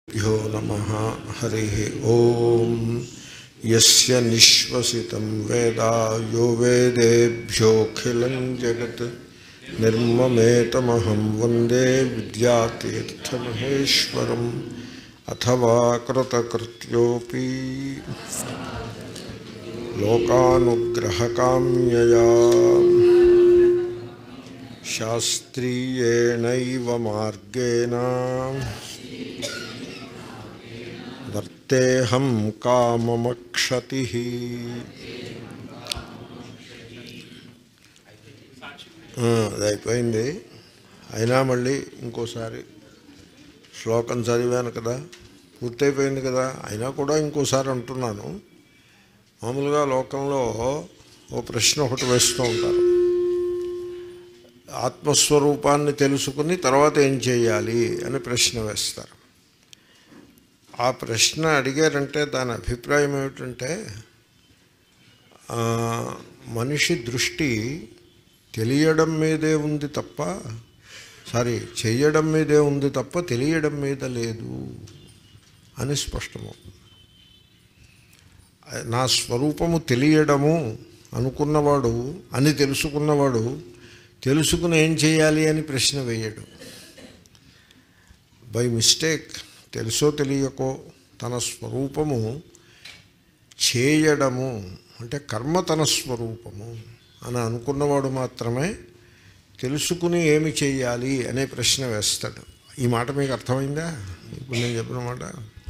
भ्यो नमः हरिः ॐ यस्य निःश्वसितं वेदा यो वेदेभ्योऽखिलं जगत् निर्ममेतमहं वन्दे विद्यातीर्थमहेश्वरम् अथवा कृतकृत्योऽपि लोकानुग्रहकाम्यया शास्त्रीयेणैव मार्गेण వర్తేహం కామమక్షతి అది అయిపోయింది అయినా మళ్ళీ ఇంకోసారి శ్లోకం చదివాను కదా పూర్తయిపోయింది కదా అయినా కూడా ఇంకోసారి అంటున్నాను మామూలుగా లోకంలో ఓ ప్రశ్న ఒకటి వేస్తూ ఉంటారు ఆత్మస్వరూపాన్ని తెలుసుకుని తర్వాత ఏం చేయాలి అని ప్రశ్న వేస్తారు ఆ ప్రశ్న అడిగారంటే దాని అభిప్రాయం ఏమిటంటే ఆ, మనిషి దృష్టి తెలియడం మీదే ఉంది తప్ప సారీ చెయ్యడం మీదే ఉంది తప్ప తెలియడం మీద లేదు అని స్పష్టమవుతుంది నా స్వరూపము తెలియడము అనుకున్నవాడు అని తెలుసుకున్నవాడు తెలుసుకుని ఏం చేయాలి అని ప్రశ్న వేయడు బై మిస్టేక్ తెలుసో తెలియకో తన స్వరూపము చేయడము అంటే కర్మ తన స్వరూపము అని అనుకున్నవాడు మాత్రమే తెలుసుకుని ఏమి చేయాలి అనే ప్రశ్న వేస్తాడు ఈ మాట మీకు అర్థమైందా ఇప్పుడు నేను చెప్పిన మాట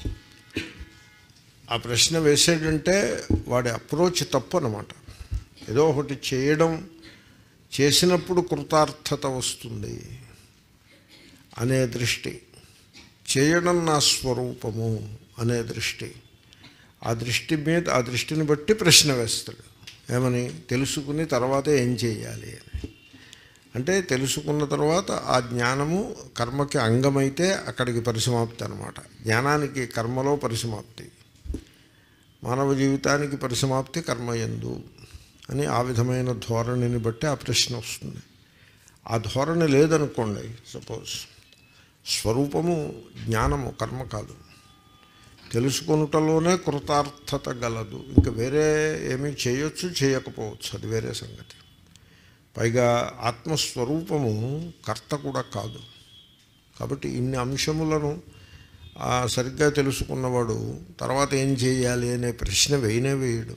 ఆ ప్రశ్న వేసాడంటే వాడి అప్రోచ్ తప్పు అనమాట ఏదో ఒకటి చేయడం చేసినప్పుడు కృతార్థత వస్తుంది అనే దృష్టి చేయడం నా స్వరూపము అనే దృష్టి ఆ దృష్టి మీద ఆ దృష్టిని బట్టి ప్రశ్న వేస్తాడు ఏమని తెలుసుకుని తర్వాత ఏం చేయాలి అని అంటే తెలుసుకున్న తర్వాత ఆ జ్ఞానము కర్మకి అంగమైతే అక్కడికి పరిసమాప్తి అనమాట జ్ఞానానికి కర్మలో పరిసమాప్తి మానవ జీవితానికి పరిసమాప్తి కర్మయందు అని ఆ విధమైన ధోరణిని బట్టి ఆ ప్రశ్న వస్తుంది ఆ ధోరణి లేదనుకోండి సపోజ్ స్వరూపము జ్ఞానము కర్మ కాదు తెలుసుకొనుటలోనే కృతార్థత గలదు ఇంకా వేరే ఏమీ చేయొచ్చు చేయకపోవచ్చు అది వేరే సంగతి పైగా ఆత్మస్వరూపము కర్త కూడా కాదు కాబట్టి ఇన్ని అంశములను ఆ, సరిగ్గా తెలుసుకున్నవాడు తర్వాత ఏం చేయాలి అనే ప్రశ్న వేయనే వేయడు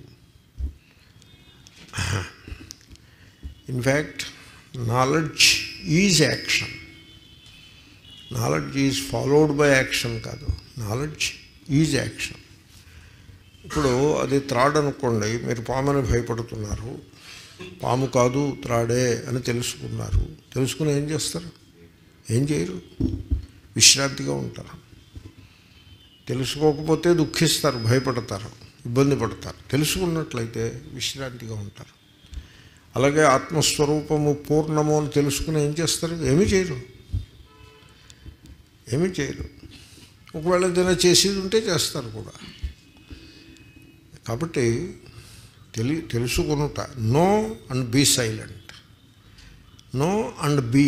in fact knowledge is action knowledge is followed by action కాదు నాలెడ్జ్ ఈజ్ యాక్షన్ ఇప్పుడు అది త్రాడ్ అనుకోండి మీరు పాముని భయపడుతున్నారు పాము కాదు త్రాడే అని తెలుసుకున్నారు తెలుసుకుని ఏం చేస్తారు ఏం చేయరు విశ్రాంతిగా ఉంటారు తెలుసుకోకపోతే దుఃఖిస్తారు భయపడతారు ఇబ్బంది పడతారు తెలుసుకున్నట్లయితే విశ్రాంతిగా ఉంటారు అలాగే ఆత్మస్వరూపము పూర్ణము అని తెలుసుకుని ఏం చేస్తారు ఏమీ చేయరు ఏమీ చేయరు ఒకవేళ ఏదైనా చేసేది ఉంటే చేస్తారు కూడా కాబట్టి తెలి తెలుసుకునుట know and be silent know and be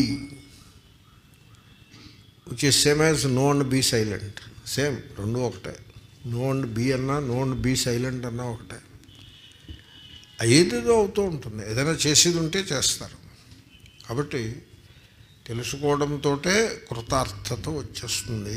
which is same as know and be silent same రెండు ఒకటే నో అండ్ బీ అన్నా నో అండ్ బీ సైలెంట్ అన్నా ఒకటే ఏదేదో అవుతూ ఉంటుంది ఏదైనా చేసేది ఉంటే చేస్తారు కాబట్టి తెలుసుకోవడంతో కృతార్థత వచ్చేస్తుంది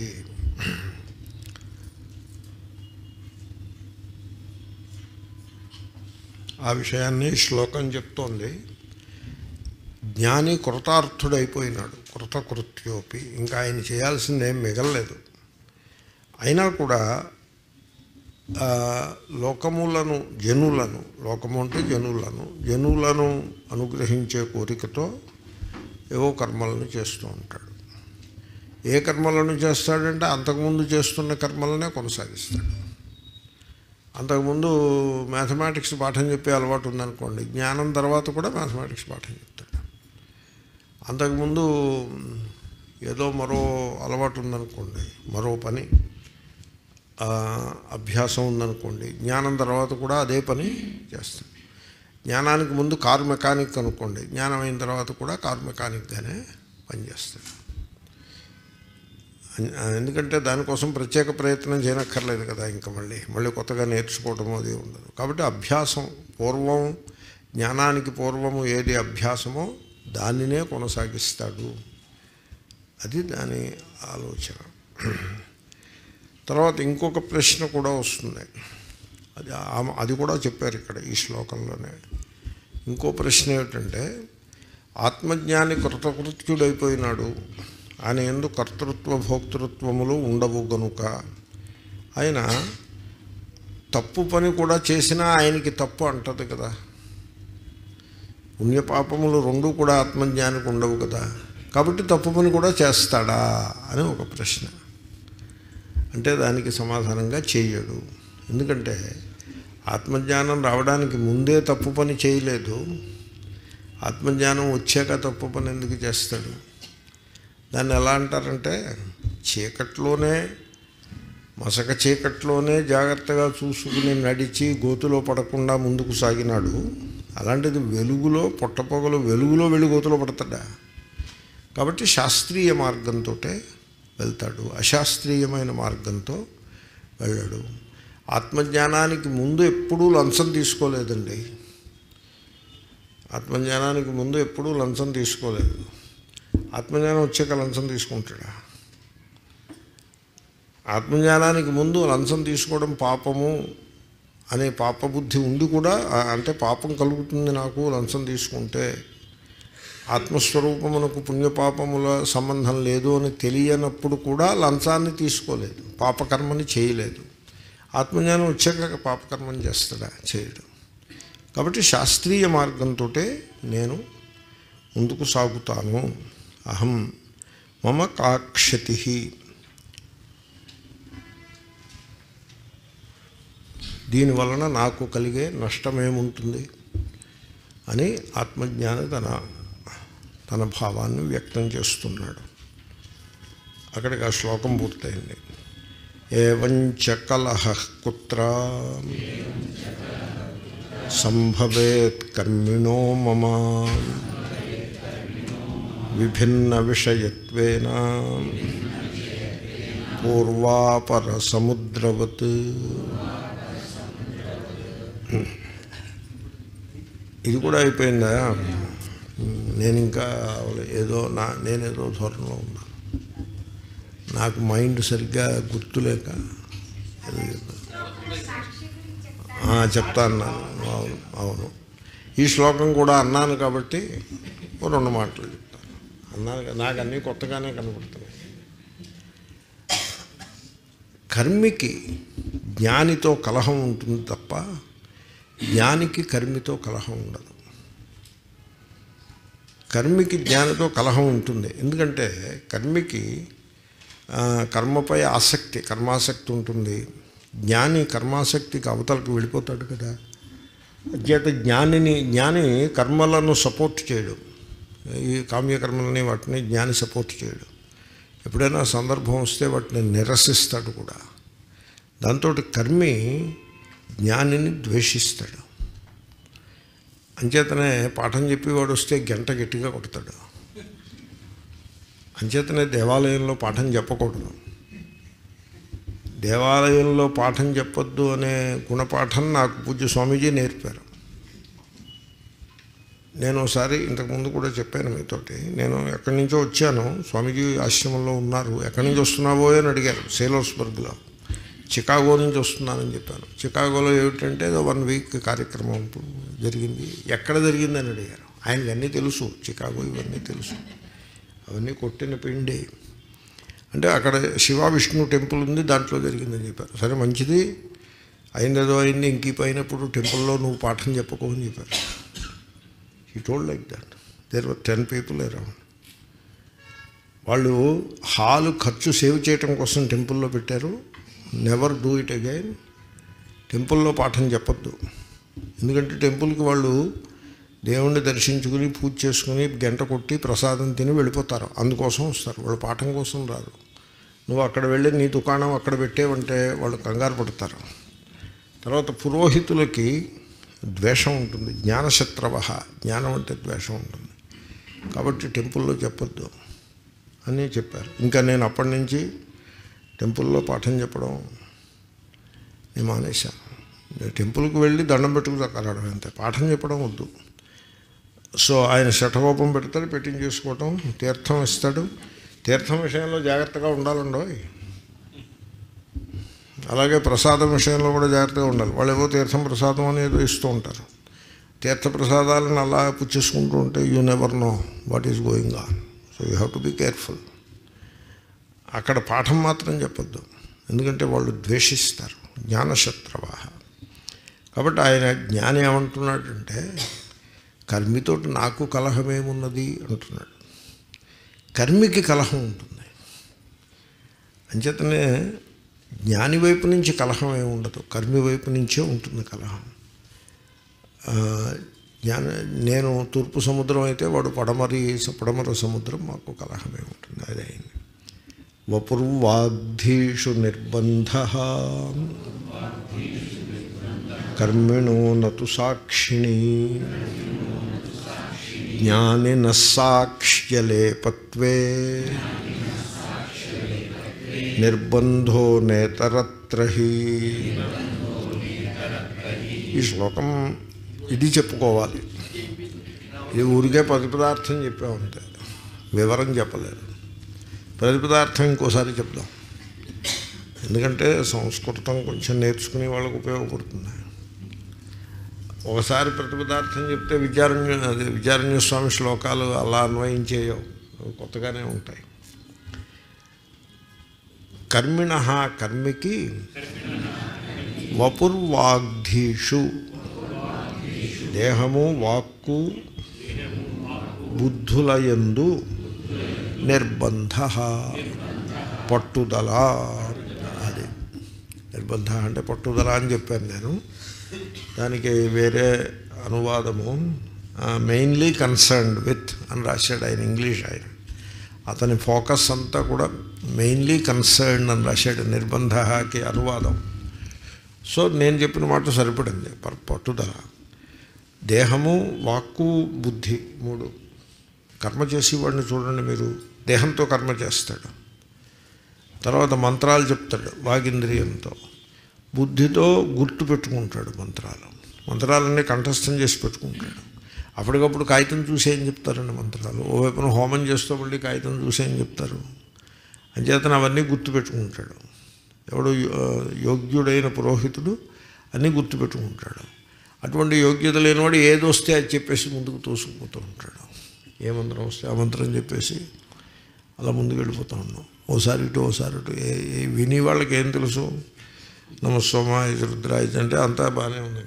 ఆ విషయాన్ని శ్లోకం చెప్తోంది జ్ఞాని కృతార్థుడైపోయినాడు కృతకృత్యోపి ఇంకా ఆయన చేయాల్సిందేం మిగలలేదు అయినా కూడా ఆ, లోకములను జనులను లోకము అంటే జనులను జనులను అనుగ్రహించే కోరికతో ఏవో కర్మలను చేస్తూ ఉంటాడు ఏ కర్మలను చేస్తాడంటే అంతకుముందు చేస్తున్న కర్మలనే కొనసాగిస్తాడు అంతకుముందు మ్యాథమెటిక్స్ పాఠం చెప్పే అలవాటు ఉందనుకోండి జ్ఞానం తర్వాత కూడా మ్యాథమెటిక్స్ పాఠం చెప్తాడు అంతకుముందు ఏదో మరో అలవాటు ఉందనుకోండి మరో పని ఆ, అభ్యాసం ఉందనుకోండి జ్ఞానం తర్వాత కూడా అదే పని చేస్తాడు జ్ఞానానికి ముందు కారు మెకానిక్ అనుకోండి జ్ఞానం అయిన తర్వాత కూడా కారు మెకానిక్గానే పనిచేస్తాడు అన్- ఎందుకంటే దానికోసం ప్రత్యేక ప్రయత్నం చేయనక్కర్లేదు కదా ఇంకా మళ్ళీ మళ్ళీ కొత్తగా నేర్చుకోవటం అది ఉండదు కాబట్టి అభ్యాసం పూర్వం జ్ఞానానికి పూర్వము ఏది అభ్యాసమో దానినే కొనసాగిస్తాడు అది దాని ఆలోచన తర్వాత ఇంకొక ప్రశ్న కూడా వస్తుంది అది ఆ- అది కూడా చెప్పారు ఇక్కడ ఈ శ్లోకంలోనే ఇంకో ప్రశ్న ఏమిటంటే ఆత్మజ్ఞాని కృతకృత్యుడైపోయినాడు ఆయన ఎందు కర్తృత్వ భోక్తృత్వములు ఉండవు గనుక ఆయన తప్పు పని కూడా చేసినా ఆయనకి తప్పు అంటది కదా పుణ్యపాపములు రెండు కూడా ఆత్మజ్ఞానికి ఉండవు కదా కాబట్టి తప్పు పని కూడా చేస్తాడా అని ఒక ప్రశ్న అంటే దానికి సమాధానంగా చేయడు ఎందుకంటే ఆత్మజ్ఞానం రావడానికి ముందే తప్పు పని చేయలేదు ఆత్మజ్ఞానం వచ్చాక తప్పు పని ఎందుకు చేస్తాడు దాన్ని ఎలా అంటారంటే చీకట్లోనే మసక చీకట్లోనే జాగ్రత్తగా చూసుకుని నడిచి గోతులో పడకుండా ముందుకు సాగినాడు అలాంటిది వెలుగులో పొట్టపొగలు వెలుగులో వెళ్ళి గోతులో పడతాడా కాబట్టి శాస్త్రీయ మార్గంతో వెళ్తాడు అశాస్త్రీయమైన మార్గంతో వెళ్ళాడు ఆత్మజ్ఞానానికి ముందు ఎప్పుడూ లంచం తీసుకోలేదండి ఆత్మజ్ఞానానికి ముందు ఎప్పుడూ లంచం తీసుకోలేదు ఆత్మజ్ఞానం వచ్చాక లంచం తీసుకుంటాడా ఆత్మజ్ఞానానికి ముందు లంచం తీసుకోవడం పాపము అనే పాపబుద్ధి ఉండి కూడా ఆ, అంటే పాపం కలుగుతుంది నాకు లంచం తీసుకుంటే ఆత్మస్వరూపమునకు పుణ్యపాపముల సంబంధం లేదు అని తెలియనప్పుడు కూడా లంచాన్ని తీసుకోలేదు పాపకర్మని చేయలేదు ఆత్మజ్ఞానం వచ్చాక పాపకర్మని చేస్తాడా చేయడు కాబట్టి శాస్త్రీయ మార్గంతో నేను ముందుకు సాగుతాను అహం మమ కాక్షతి దీనివలన నాకు కలిగే నష్టమేముంటుంది అని ఆత్మజ్ఞాని తన తన భావాన్ని వ్యక్తం చేస్తున్నాడు అక్కడికి ఆ శ్లోకం పూర్తయింది ఏవంచ కలహ కుత్ర సంభవేత్ కర్మిణో మమ విభిన్న విషయత్వేన పూర్వాపర సముద్రవత్ ఇది కూడా అయిపోయిందా నేను ఇంకా ఏదో నా నేనేదో ధోరణిలో ఉన్నాను నాకు మైండ్ సరిగ్గా గుర్తులేక ఏదో చెప్పాను. ఆ, చెప్తా అన్నాను అవును అవును ఈ శ్లోకం కూడా అన్నాను కాబట్టి ఓ రెండు మాటలు చెప్తాను అన్నాను కదా, నాకు అన్నీ కొత్తగానే కనపడుతున్నాయి కర్మికి జ్ఞానితో కలహం ఉంటుంది తప్ప జ్ఞానికి కర్మితో కలహం ఉండదు కర్మికి జ్ఞానితో కలహం ఉంటుంది ఎందుకంటే కర్మికి ఆ, కర్మపై ఆసక్తి కర్మాసక్తి ఉంటుంది జ్ఞాని కర్మాసక్తికి అవతలకు వెళ్ళిపోతాడు కదా చేత జ్ఞానిని జ్ఞాని కర్మలను సపోర్ట్ చేయడు ఈ కామ్యకర్మలని వాటిని జ్ఞాని సపోర్ట్ చేయడు ఎప్పుడైనా సందర్భం వస్తే వాటిని నిరసిస్తాడు కూడా దాంతో కర్మి జ్ఞానిని ద్వేషిస్తాడు అంచేతనే పాఠం చెప్పేవాడు వస్తే గంట గట్టిగా కొడతాడు అంచేతనే దేవాలయంలో పాఠం చెప్పకూడదు దేవాలయంలో పాఠం చెప్పొద్దు అనే గుణపాఠం నాకు పూజ్య స్వామీజీ నేర్పారు నేను ఒకసారి ఇంతకుముందు కూడా చెప్పాను మీతోటి నేను ఎక్కడి నుంచో వచ్చాను స్వామీజీ ఆశ్రమంలో ఉన్నారు ఎక్కడి నుంచి వస్తున్నావో అని అడిగారు సేలోస్బర్గ్లో చికాగో నుంచి వస్తున్నానని చెప్పాను చికాగోలో ఏమిటంటే ఏదో వన్ వీక్ కార్యక్రమం జరిగింది ఎక్కడ జరిగిందని అడిగారు ఆయనకి అన్నీ తెలుసు చికాగో ఇవన్నీ తెలుసు అవన్నీ కొట్టిన పిండి అంటే అక్కడ శివ విష్ణు టెంపుల్ ఉంది దాంట్లో జరిగిందని చెప్పారు సరే మంచిది అయిందేదో అయింది ఇంక ఈ పైనప్పుడు టెంపుల్లో నువ్వు పాఠం చెప్పుకో అని చెప్పారు he told like that there were ten people around వాళ్ళు హాలు ఖర్చు సేవ్ చేయటం కోసం టెంపుల్లో పెట్టారు నెవర్ డూ ఇట్ అగైన్ టెంపుల్లో పాఠం చెప్పొద్దు ఎందుకంటే టెంపుల్కి వాళ్ళు దేవుణ్ణి దర్శించుకుని పూజ చేసుకుని గంట కొట్టి ప్రసాదం తిని వెళ్ళిపోతారు అందుకోసం వస్తారు వాళ్ళు పాఠం కోసం రారు నువ్వు అక్కడ వెళ్ళి నీ దుకాణం అక్కడ పెట్టేవంటే వాళ్ళు కంగారు పడతారు తర్వాత పురోహితులకి ద్వేషం ఉంటుంది జ్ఞానశత్రవ జ్ఞానం అంటే ద్వేషం ఉంటుంది కాబట్టి టెంపుల్లో చెప్పొద్దు అని చెప్పారు ఇంకా నేను అప్పటి నుంచి టెంపుల్లో పాఠం చెప్పడం నేను మానేశాను నేను టెంపుల్కి వెళ్ళి దండం పెట్టుకు దక్కరాడం అంతే పాఠం చెప్పడం వద్దు సో ఆయన శఠకోపం పెడతాడు పెట్టింగ్ చేసుకోవటం తీర్థం ఇస్తాడు తీర్థం విషయంలో జాగ్రత్తగా ఉండాలండో అలాగే ప్రసాదం విషయంలో కూడా జాగ్రత్తగా ఉండాలి వాళ్ళు ఏవో తీర్థం ప్రసాదం అనేది ఇస్తూ ఉంటారు తీర్థ ప్రసాదాలను అలా పుచ్చేసుకుంటూ ఉంటే you never know what is going on so you have to be careful అక్కడ పాఠం మాత్రం చెప్పొద్దు ఎందుకంటే వాళ్ళు ద్వేషిస్తారు జ్ఞానశత్రవాహ కాబట్టి ఆయన జ్ఞాని ఏమంటున్నాడంటే కర్మితోటి నాకు కలహమేమున్నది అంటున్నాడు కర్మికి కలహం ఉంటుంది అంచేతనే జ్ఞాని వైపు నుంచి కలహం ఏమి ఉండదు కర్మి వైపు నుంచే ఉంటుంది కలహం ఆ, జ్ఞాన నేను తూర్పు సముద్రం అయితే వాడు పడమరి పడమర సముద్రం మాకు కలహమే ఉంటుంది అదే అయింది వపుర్వాగ్ధీషు నిర్బంధ కర్మిణో నతు సాక్షిణి జ్ఞానిన సాక్ష్యలేపత్వే నిర్బంధో నేతరత్రహి ఈ శ్లోకం ఇది చెప్పుకోవాలి ఇది ఊరికే పది పదార్థం చెప్పామంతే వివరం చెప్పలేదు ప్రతి పదార్థం ఇంకోసారి చెప్దాం ఎందుకంటే సంస్కృతం కొంచెం నేర్చుకునే వాళ్ళకు ఉపయోగపడుతుంది ఒకసారి ప్రతి పదార్థం చెప్తే విద్యారణ్య అదే విద్యారణ్య స్వామి శ్లోకాలు అలా అన్వయించేయో కొత్తగానే ఉంటాయి కర్మిణ కర్మికి వపుర్వాగ్ధీషు దేహము వాక్కు బుద్ధులయందు నిర్బంధ పట్టుదల అది నిర్బంధ అంటే పట్టుదల అని చెప్పాను నేను దానికి వేరే అనువాదము మెయిన్లీ కన్సర్న్డ్ విత్ అని రాశాడు ఆయన ఇంగ్లీష్ ఆయన అతని ఫోకస్ అంతా కూడా మెయిన్లీ కన్సర్న్ అని రాశాడు నిర్బంధకి అనువాదం సో నేను చెప్పిన మాట సరిపడింది పర్- పట్టుదల దేహము వాక్కు బుద్ధి మూడు కర్మ చేసేవాడిని చూడండి మీరు దేహంతో కర్మ చేస్తాడు తర్వాత మంత్రాలు చెప్తాడు వాగింద్రియంతో బుద్ధితో గుర్తు పెట్టుకుంటాడు మంత్రాలు మంత్రాలన్నీ కంఠస్థం చేసి పెట్టుకుంటాడు అప్పటికప్పుడు కాగితం చూసి ఏం చెప్తారండి మంత్రాలు ఓవైపున హోమం చేస్తూ మళ్ళీ కాగితం చూసి ఏం చెప్తారు అంచేతన అవన్నీ గుర్తు పెట్టుకుంటాడు ఎవడు యో- యోగ్యుడైన పురోహితుడు అన్నీ గుర్తుపెట్టుకుంటాడు అటువంటి యోగ్యత లేనివాడు ఏది వస్తే అది చెప్పేసి ముందుకు తోసుకుపోతూ ఉంటాడు ఏ మంత్రం వస్తే ఆ మంత్రం చెప్పేసి అలా ముందుకు వెళ్ళిపోతూ ఉన్నాం ఓసారి ఇటు ఓసారి ఇటు ఏ ఏ విని వాళ్ళకి ఏం తెలుసు నమస్సోమ ఇది రుద్రాయుధ అంటే అంతా బాగానే ఉంది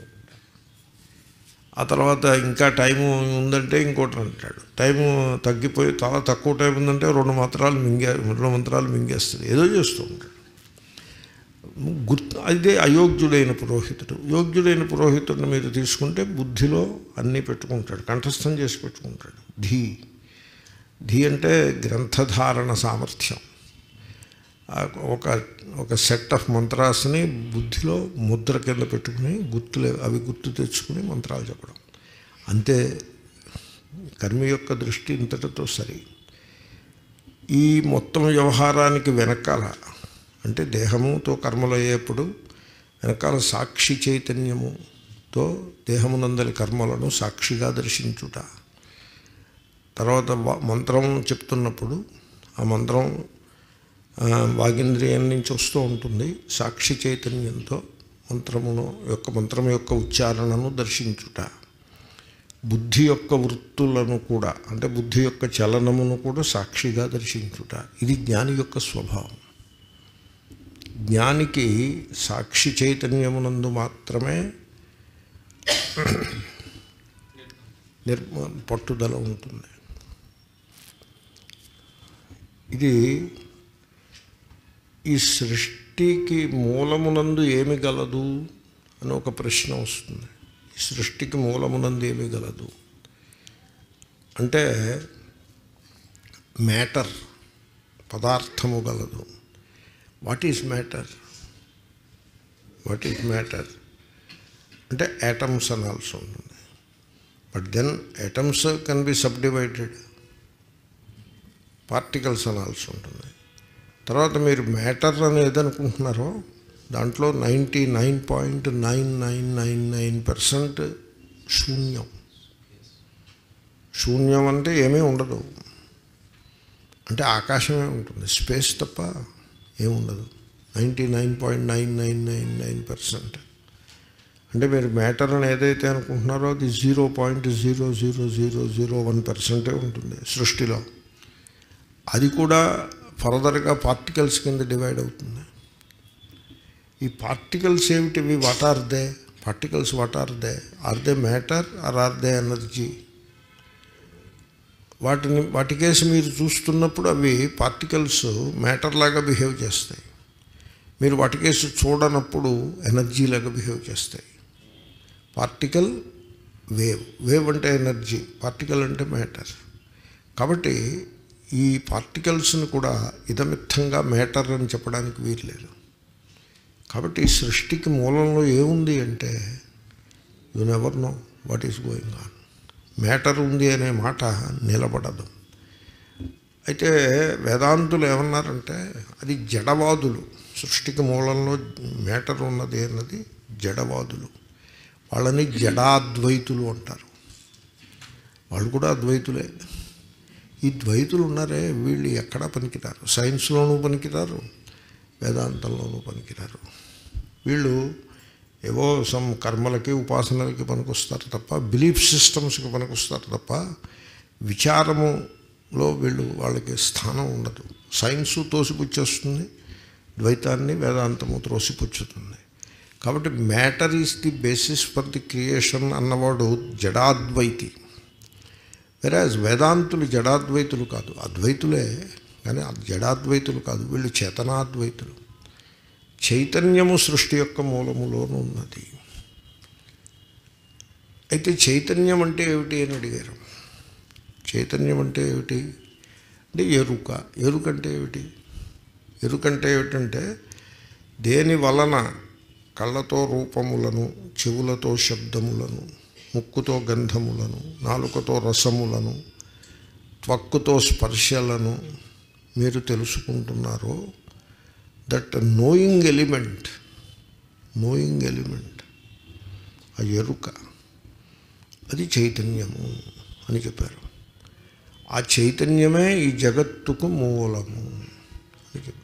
ఆ తర్వాత ఇంకా టైము ఉందంటే ఇంకోటి అంటాడు టైము తగ్గిపోయి చాలా తక్కువ టైం ఉందంటే రెండు మంత్రాలు మింగే రెండు మంత్రాలు మింగేస్తుంది ఏదో చేస్తూ ఉంటాడు గుర్తు అదే అయోగ్యుడైన పురోహితుడు యోగ్యుడైన పురోహితుడిని మీరు తీసుకుంటే బుద్ధిలో అన్నీ పెట్టుకుంటాడు కంఠస్థం చేసి పెట్టుకుంటాడు ధీ ధీ అంటే గ్రంథధారణ సామర్థ్యం ఆ ఒక ఒక సెట్ ఆఫ్ మంత్రాస్ని బుద్ధిలో ముద్ర కింద పెట్టుకుని గుర్తులే అవి గుర్తు తెచ్చుకుని మంత్రాలు చెప్పడం అంతే కర్మి యొక్క దృష్టి ఇంతటితో సరి ఈ మొత్తం వ్యవహారానికి వెనకాల అంటే దేహముతో కర్మలు అయ్యేప్పుడు వెనకాల సాక్షి చైతన్యముతో దేహమునందలి కర్మలను సాక్షిగా దర్శించుట తర్వాత వా- మంత్రం చెప్తున్నప్పుడు ఆ మంత్రం ఆ, వాగింద్రియం నుంచి వస్తూ ఉంటుంది సాక్షి చైతన్యంతో మంత్రమును యొక్క మంత్రం యొక్క ఉచ్చారణను దర్శించుట బుద్ధి యొక్క వృత్తులను కూడా అంటే బుద్ధి యొక్క చలనమును కూడా సాక్షిగా దర్శించుట ఇది జ్ఞాని యొక్క స్వభావం జ్ఞానికి సాక్షి చైతన్యమునందు మాత్రమే నిర్మ పట్టుదల ఉంటుంది ఇది ఈ సృష్టికి మూలమునందు ఏమి గలదు అని ఒక ప్రశ్న వస్తుంది ఈ సృష్టికి మూలమునందు ఏమి గలదు అంటే మ్యాటర్ పదార్థము గలదు what is matter what is matter అంటే యాటమ్స్ అనాల్సి ఉంటుంది but then atoms can be subdivided particles అనాల్సి ఉంటుంది తర్వాత మీరు మ్యాటర్ అని ఏదనుకుంటున్నారో దాంట్లో ninety nine point nine nine nine nine percent శూన్యం శూన్యం అంటే ఏమీ ఉండదు అంటే ఆకాశమే ఉంటుంది స్పేస్ తప్ప ఏముండదు ninety nine point nine nine nine nine percent అంటే మీరు మ్యాటర్ అని ఏదైతే అనుకుంటున్నారో అది zero point zero zero zero zero one పర్సెంటే ఉంటుంది సృష్టిలో అది కూడా ఫర్దర్గా పార్టికల్స్ కింద డివైడ్ అవుతుంది ఈ పార్టికల్స్ ఏమిటివి what are they particles what are they are they matter are are they energy వాటిని వాటి కేసు మీరు చూస్తున్నప్పుడు అవి పార్టికల్స్ మ్యాటర్ లాగా బిహేవ్ చేస్తాయి మీరు వాటి కేసు చూడనప్పుడు ఎనర్జీ లాగా బిహేవ్ చేస్తాయి పార్టికల్ వేవ్ వేవ్ అంటే ఎనర్జీ పార్టికల్ అంటే మ్యాటర్ కాబట్టి ఈ పార్టికల్స్ని కూడా ఇదమిత్తంగా మ్యాటర్ అని చెప్పడానికి వీల్లేదు కాబట్టి ఈ సృష్టికి మూలంలో ఏముంది అంటే you never know what is going on matter ఉంది అనే మాట నిలబడదు అయితే వేదాంతులు ఏమన్నారంటే అది జడవాదులు సృష్టికి మూలంలో మ్యాటర్ ఉన్నది అన్నది జడవాదులు వాళ్ళని జడాద్వైతులు అంటారు వాళ్ళు కూడా అద్వైతులే ఈ ద్వైతులు ఉన్నారే వీళ్ళు ఎక్కడా పనికిరారు సైన్స్లోనూ పనికిరారు వేదాంతంలోనూ పనికిరారు వీళ్ళు ఏవో సమ్ కర్మలకి ఉపాసనలకి పనికొస్తారు తప్ప బిలీఫ్ సిస్టమ్స్కి పనికొస్తారు తప్ప విచారములో వీళ్ళు వాళ్ళకి స్థానం ఉండదు సైన్సు తోసిపుచ్చేస్తుంది ద్వైతాన్ని వేదాంతము త్రోసిపుచ్చుతుంది కాబట్టి matter is the basis for the creation అన్నవాడు జడాద్వైతి వెరాజ్ వేదాంతులు జడాద్వైతులు కాదు అద్వైతులే కానీ జడాద్వైతులు కాదు వీళ్ళు చేతనాద్వైతులు చైతన్యము సృష్టి యొక్క మూలములోనూ ఉన్నది అయితే చైతన్యం అంటే ఏమిటి అని అడిగారు చైతన్యం అంటే ఏమిటి అంటే ఎరుక ఎరుక అంటే ఏమిటి ఎరుక అంటే ఏమిటంటే దేని వలన కళ్ళతో రూపములను చెవులతో శబ్దములను ముక్కుతో గంధములను నాలుకతో రసములను త్వక్కుతో స్పర్శలను మీరు తెలుసుకుంటున్నారో that knowing element knowing element ఆ ఎరుక అది చైతన్యము అని చెప్పారు ఆ చైతన్యమే ఈ జగత్తుకు మూలము అని చెప్పారు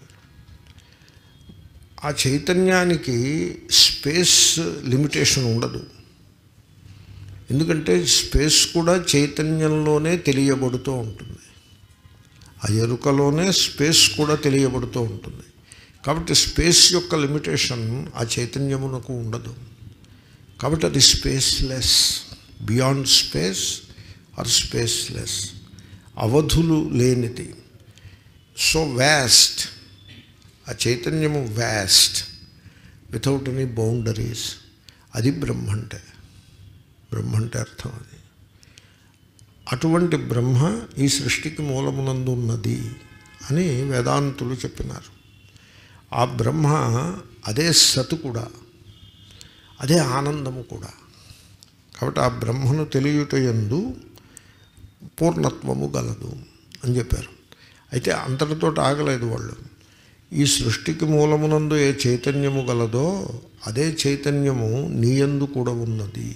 ఆ చైతన్యానికి స్పేస్ లిమిటేషన్ ఉండదు ఎందుకంటే స్పేస్ కూడా చైతన్యంలోనే తెలియబడుతూ ఉంటుంది ఆ ఎరుకలోనే స్పేస్ కూడా తెలియబడుతూ ఉంటుంది కాబట్టి స్పేస్ యొక్క లిమిటేషన్ ఆ చైతన్యమునకు ఉండదు కాబట్టి అది spaceless beyond space or spaceless అవధులు లేనిది సో వ్యాస్ట్ ఆ చైతన్యము వ్యాస్ట్ వితౌట్ ఎనీ బౌండరీస్ అది బ్రహ్మ అంటే బ్రహ్మ అంటే అర్థం అది అటువంటి బ్రహ్మ ఈ సృష్టికి మూలమునందు ఉన్నది అని వేదాంతులు చెప్పినారు ఆ బ్రహ్మ అదే సతు కూడా అదే ఆనందము కూడా కాబట్టి ఆ బ్రహ్మను తెలియట ఎందు పూర్ణత్వము గలదు అని చెప్పారు అయితే అంతటితో ఆగలేదు వాళ్ళు ఈ సృష్టికి మూలమునందు ఏ చైతన్యము గలదో అదే చైతన్యము నీయందు కూడా ఉన్నది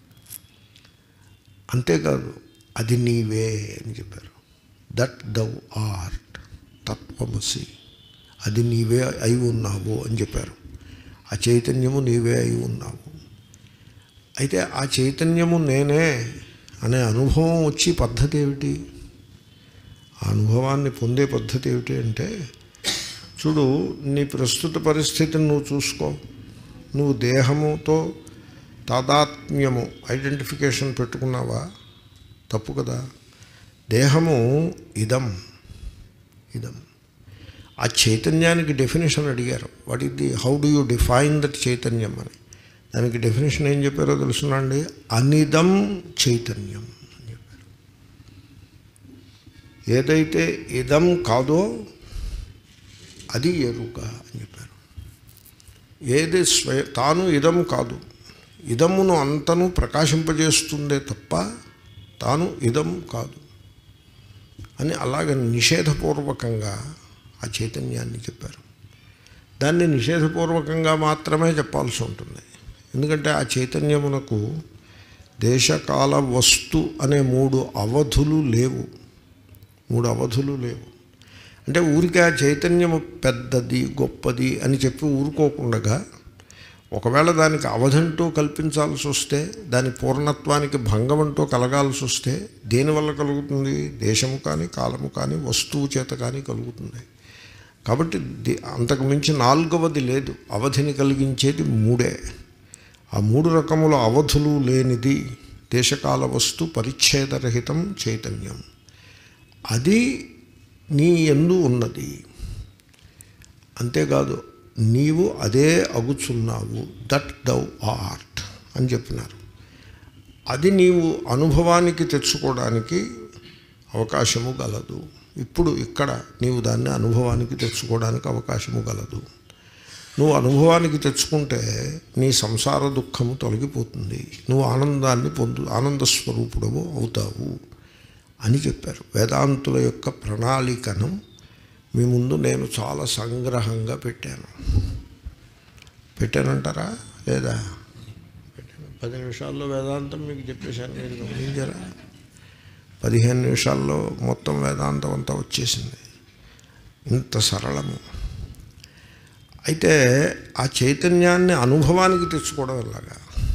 అంతేకాదు అది నీవే అని చెప్పారు దట్ దౌ ఆర్ట్ తత్వమసి అది నీవే అయి ఉన్నావు అని చెప్పారు ఆ చైతన్యము నీవే అయి ఉన్నావు అయితే ఆ చైతన్యము నేనే అనే అనుభవం వచ్చి పద్ధతి ఏమిటి ఆ అనుభవాన్ని పొందే పద్ధతి ఏమిటి అంటే చూడు నీ ప్రస్తుత పరిస్థితిని నువ్వు చూసుకో నువ్వు దేహముతో తాదాత్మ్యము ఐడెంటిఫికేషన్ పెట్టుకున్నావా తప్పు కదా దేహము ఇదం ఇదం ఆ చైతన్యానికి డెఫినేషన్ అడిగారు వాట్ ఇది how do you define that చైతన్యం అని దానికి డెఫినేషన్ ఏం చెప్పారో తెలుసునండి అనిదం చైతన్యం అని చెప్పారు ఏదైతే ఇదం కాదో అది ఎరుక అని చెప్పారు ఏది స్వయ తాను ఇదం కాదు ఇదమును అంతను ప్రకాశింపజేస్తుందే తప్ప తాను ఇదం కాదు అని అలాగ నిషేధపూర్వకంగా ఆ చైతన్యాన్ని చెప్పారు దాన్ని నిషేధపూర్వకంగా మాత్రమే చెప్పాల్సి ఉంటుంది ఎందుకంటే ఆ చైతన్యమునకు దేశకాల వస్తు అనే మూడు అవధులు లేవు మూడు అవధులు లేవు అంటే ఊరికే ఆ చైతన్యము పెద్దది గొప్పది అని చెప్పి ఊరుకోకుండా ఒకవేళ దానికి అవధంటూ కల్పించాల్సి వస్తే దాని పూర్ణత్వానికి భంగం అంటూ కలగాల్సి వస్తే దేనివల్ల కలుగుతుంది దేశము కానీ కాలము కానీ వస్తువు చేత కానీ కలుగుతుంది కాబట్టి ది- అంతకు మించి నాలుగవది లేదు అవధిని కలిగించేది మూడే ఆ మూడు రకముల అవధులు లేనిది దేశకాల వస్తు పరిచ్ఛేదరహితం చైతన్యం అది నీ ఎందు ఉన్నది అంతేకాదు నీవు అదే అగుచున్నావు దట్ దౌ ఆర్ట్ అని చెప్పినారు అది నీవు అనుభవానికి తెచ్చుకోవడానికి అవకాశము గలదు ఇప్పుడు ఇక్కడ నీవు దాన్ని అనుభవానికి తెచ్చుకోవడానికి అవకాశము గలదు నువ్వు అనుభవానికి తెచ్చుకుంటే నీ సంసార దుఃఖము తొలగిపోతుంది నువ్వు ఆనందాన్ని పొందు ఆనంద స్వరూపుడవు అవుతావు అని చెప్పారు వేదాంతుల యొక్క ప్రణాళికను మీ ముందు నేను చాలా సంగ్రహంగా పెట్టాను పెట్టానంటారా లేదా పెట్టాను పది నిమిషాల్లో వేదాంతం మీకు చెప్పేశాను మీరు గమనించారా పదిహేను నిమిషాల్లో మొత్తం వేదాంతం అంతా వచ్చేసింది ఇంత సరళము అయితే ఆ చైతన్యాన్ని అనుభవానికి తెచ్చుకోవడం ఎలాగా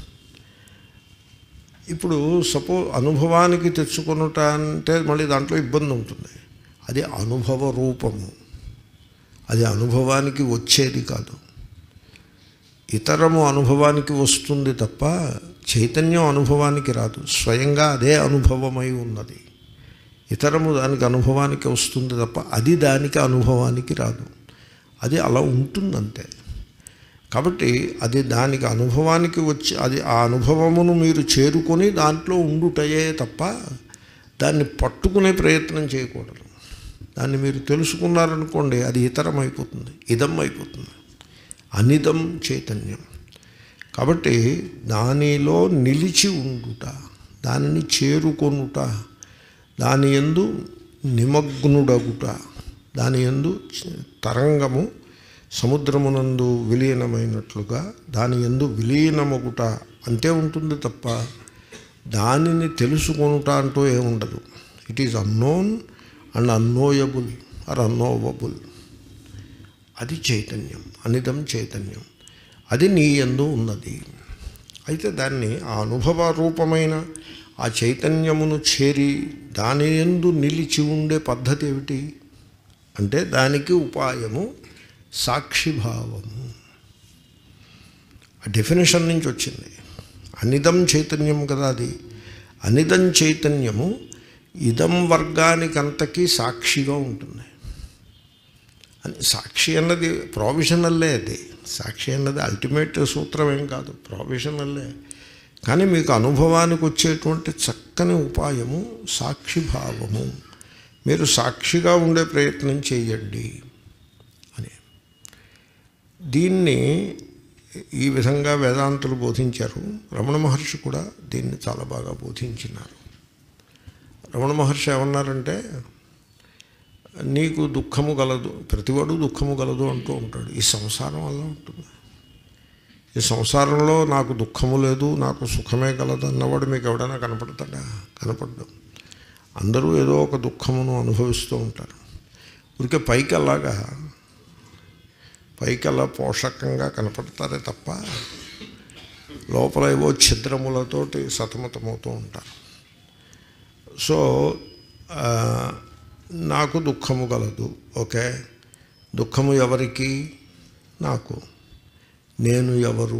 ఇప్పుడు సపో అనుభవానికి తెచ్చుకొనుట అంటే మళ్ళీ దాంట్లో ఇబ్బంది ఉంటుంది అది అనుభవ రూపము అది అనుభవానికి వచ్చేది కాదు ఇతరము అనుభవానికి వస్తుంది తప్ప చైతన్యం అనుభవానికి రాదు స్వయంగా అదే అనుభవమై ఉన్నది ఇతరము దానికి అనుభవానికి వస్తుంది తప్ప అది దానికి అనుభవానికి రాదు అది అలా ఉంటుందంతే కాబట్టి అది దానికి అనుభవానికి వచ్చి అది ఆ అనుభవమును మీరు చేరుకొని దాంట్లో ఉండుటయే తప్ప దాన్ని పట్టుకునే ప్రయత్నం చేయకూడదు దాన్ని మీరు తెలుసుకున్నారనుకోండి అది ఇతరం అయిపోతుంది ఇదం అయిపోతుంది అనిదం చైతన్యం కాబట్టి దానిలో నిలిచి ఉండుట దానిని చేరుకొనుట దాని ఎందు నిమగ్నుడగుట దాని ఎందు తరంగము సముద్రమునందు విలీనమైనట్లుగా దాని ఎందు విలీనమగుట అంతే ఉంటుంది తప్ప దానిని తెలుసుకొనుట అంటూ ఏముండదు it is unknown and unknowable or unknowable అది చైతన్యం అనిదం చైతన్యం అది నీ ఎందు ఉన్నది అయితే దాన్ని ఆ అనుభవ రూపమైన ఆ చైతన్యమును చేరి దాని ఎందు నిలిచి ఉండే పద్ధతి ఏమిటి అంటే దానికి ఉపాయము సాక్షిభావము ఆ డెఫినేషన్ నుంచి వచ్చింది అనిదం చైతన్యం కదా అది అనిదం చైతన్యము ఇదం వర్గానికంతకీ సాక్షిగా ఉంటుంది అని సాక్షి అన్నది ప్రావిషనల్లే అది సాక్షి అన్నది అల్టిమేట్ సూత్రం ఏం కాదు ప్రావిషనల్లే కానీ మీకు అనుభవానికి వచ్చేటువంటి చక్కని ఉపాయము సాక్షిభావము మీరు సాక్షిగా ఉండే ప్రయత్నం చేయండి అని దీన్ని ఈ విధంగా వేదాంతులు బోధించారు రమణ మహర్షి కూడా దీన్ని చాలా బాగా బోధించినారు రమణ మహర్షి ఏమన్నారంటే నీకు దుఃఖము గలదు ప్రతివాడు దుఃఖము గలదు అంటూ ఉంటాడు ఈ సంసారం అలా ఉంటుంది ఈ సంసారంలో నాకు దుఃఖము లేదు నాకు సుఖమే గలదు అన్నవాడు మీకు ఎవడైనా కనపడతాడా కనపడ్డు అందరూ ఏదో ఒక దుఃఖమును అనుభవిస్తూ ఉంటారు ఊరికే పైకి అలాగా పైకి అలా పోషకంగా కనపడతారే తప్ప లోపల ఏవో ఛిద్రములతోటి సతమతమవుతూ ఉంటారు సో ఆ, నాకు దుఃఖము గలదు ఓకే దుఃఖము ఎవరికి నాకు నేను ఎవరు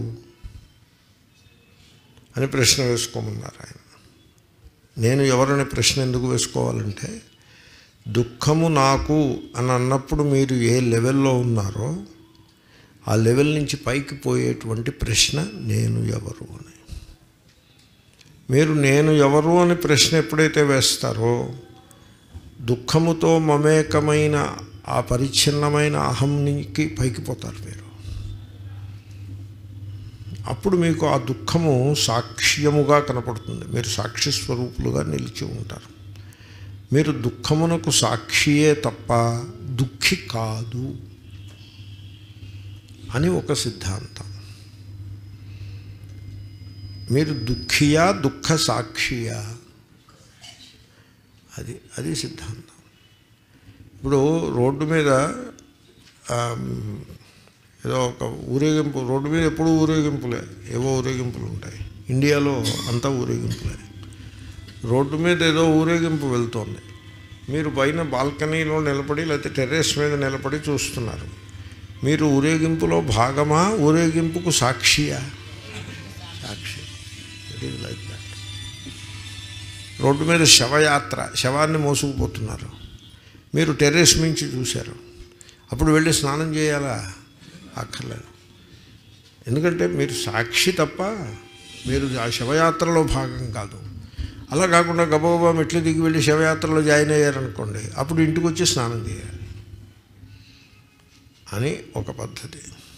అని ప్రశ్న వేసుకోమన్నారు ఆయన నేను ఎవరనే ప్రశ్న ఎందుకు వేసుకోవాలంటే దుఃఖము నాకు అని అన్నప్పుడు మీరు ఏ లెవెల్లో ఉన్నారో ఆ లెవెల్ నుంచి పైకి పోయేటువంటి ప్రశ్న నేను ఎవరు అని మీరు నేను ఎవరు అని ప్రశ్న ఎప్పుడైతే వేస్తారో దుఃఖముతో మమేకమైన ఆ పరిచ్ఛిన్నమైన అహంనికి పైకి పోతారు మీరు అప్పుడు మీకు ఆ దుఃఖము సాక్ష్యముగా కనపడుతుంది మీరు సాక్షి స్వరూపులుగా నిలిచి ఉంటారు మీరు దుఃఖమునకు సాక్షియే తప్ప దుఃఖి కాదు అని ఒక సిద్ధాంతం మీరు దుఃఖియా దుఃఖ సాక్షియా అది అది సిద్ధాంతం ఇప్పుడు రోడ్డు మీద ఆమ్, ఏదో ఒక ఊరేగింపు రోడ్డు మీద ఎప్పుడూ ఊరేగింపులే ఏవో ఊరేగింపులు ఉంటాయి ఇండియాలో అంతా ఊరేగింపులే రోడ్డు మీద ఏదో ఊరేగింపు వెళ్తోంది మీరు పైన బాల్కనీలో నిలబడి లేకపోతే టెర్రస్ మీద నిలబడి చూస్తున్నారు మీరు ఊరేగింపులో భాగమా ఊరేగింపుకు సాక్షియా సాక్షి ఇట్ ఈజ్ లైక్ దాట్ రోడ్డు మీద శవయాత్ర శవాన్ని మోసుకుపోతున్నారు మీరు టెర్రస్ మించి చూశారు అప్పుడు వెళ్ళి స్నానం చేయాలా అక్కర్లేదు ఎందుకంటే మీరు సాక్షి తప్ప మీరు ఆ శవయాత్రలో భాగం కాదు అలా కాకుండా గబగబా మెట్లు దిగి వెళ్ళి శవయాత్రలో జాయిన్ అయ్యారనుకోండి అప్పుడు ఇంటికి వచ్చి స్నానం చేయాలి అని ఒక పద్ధతి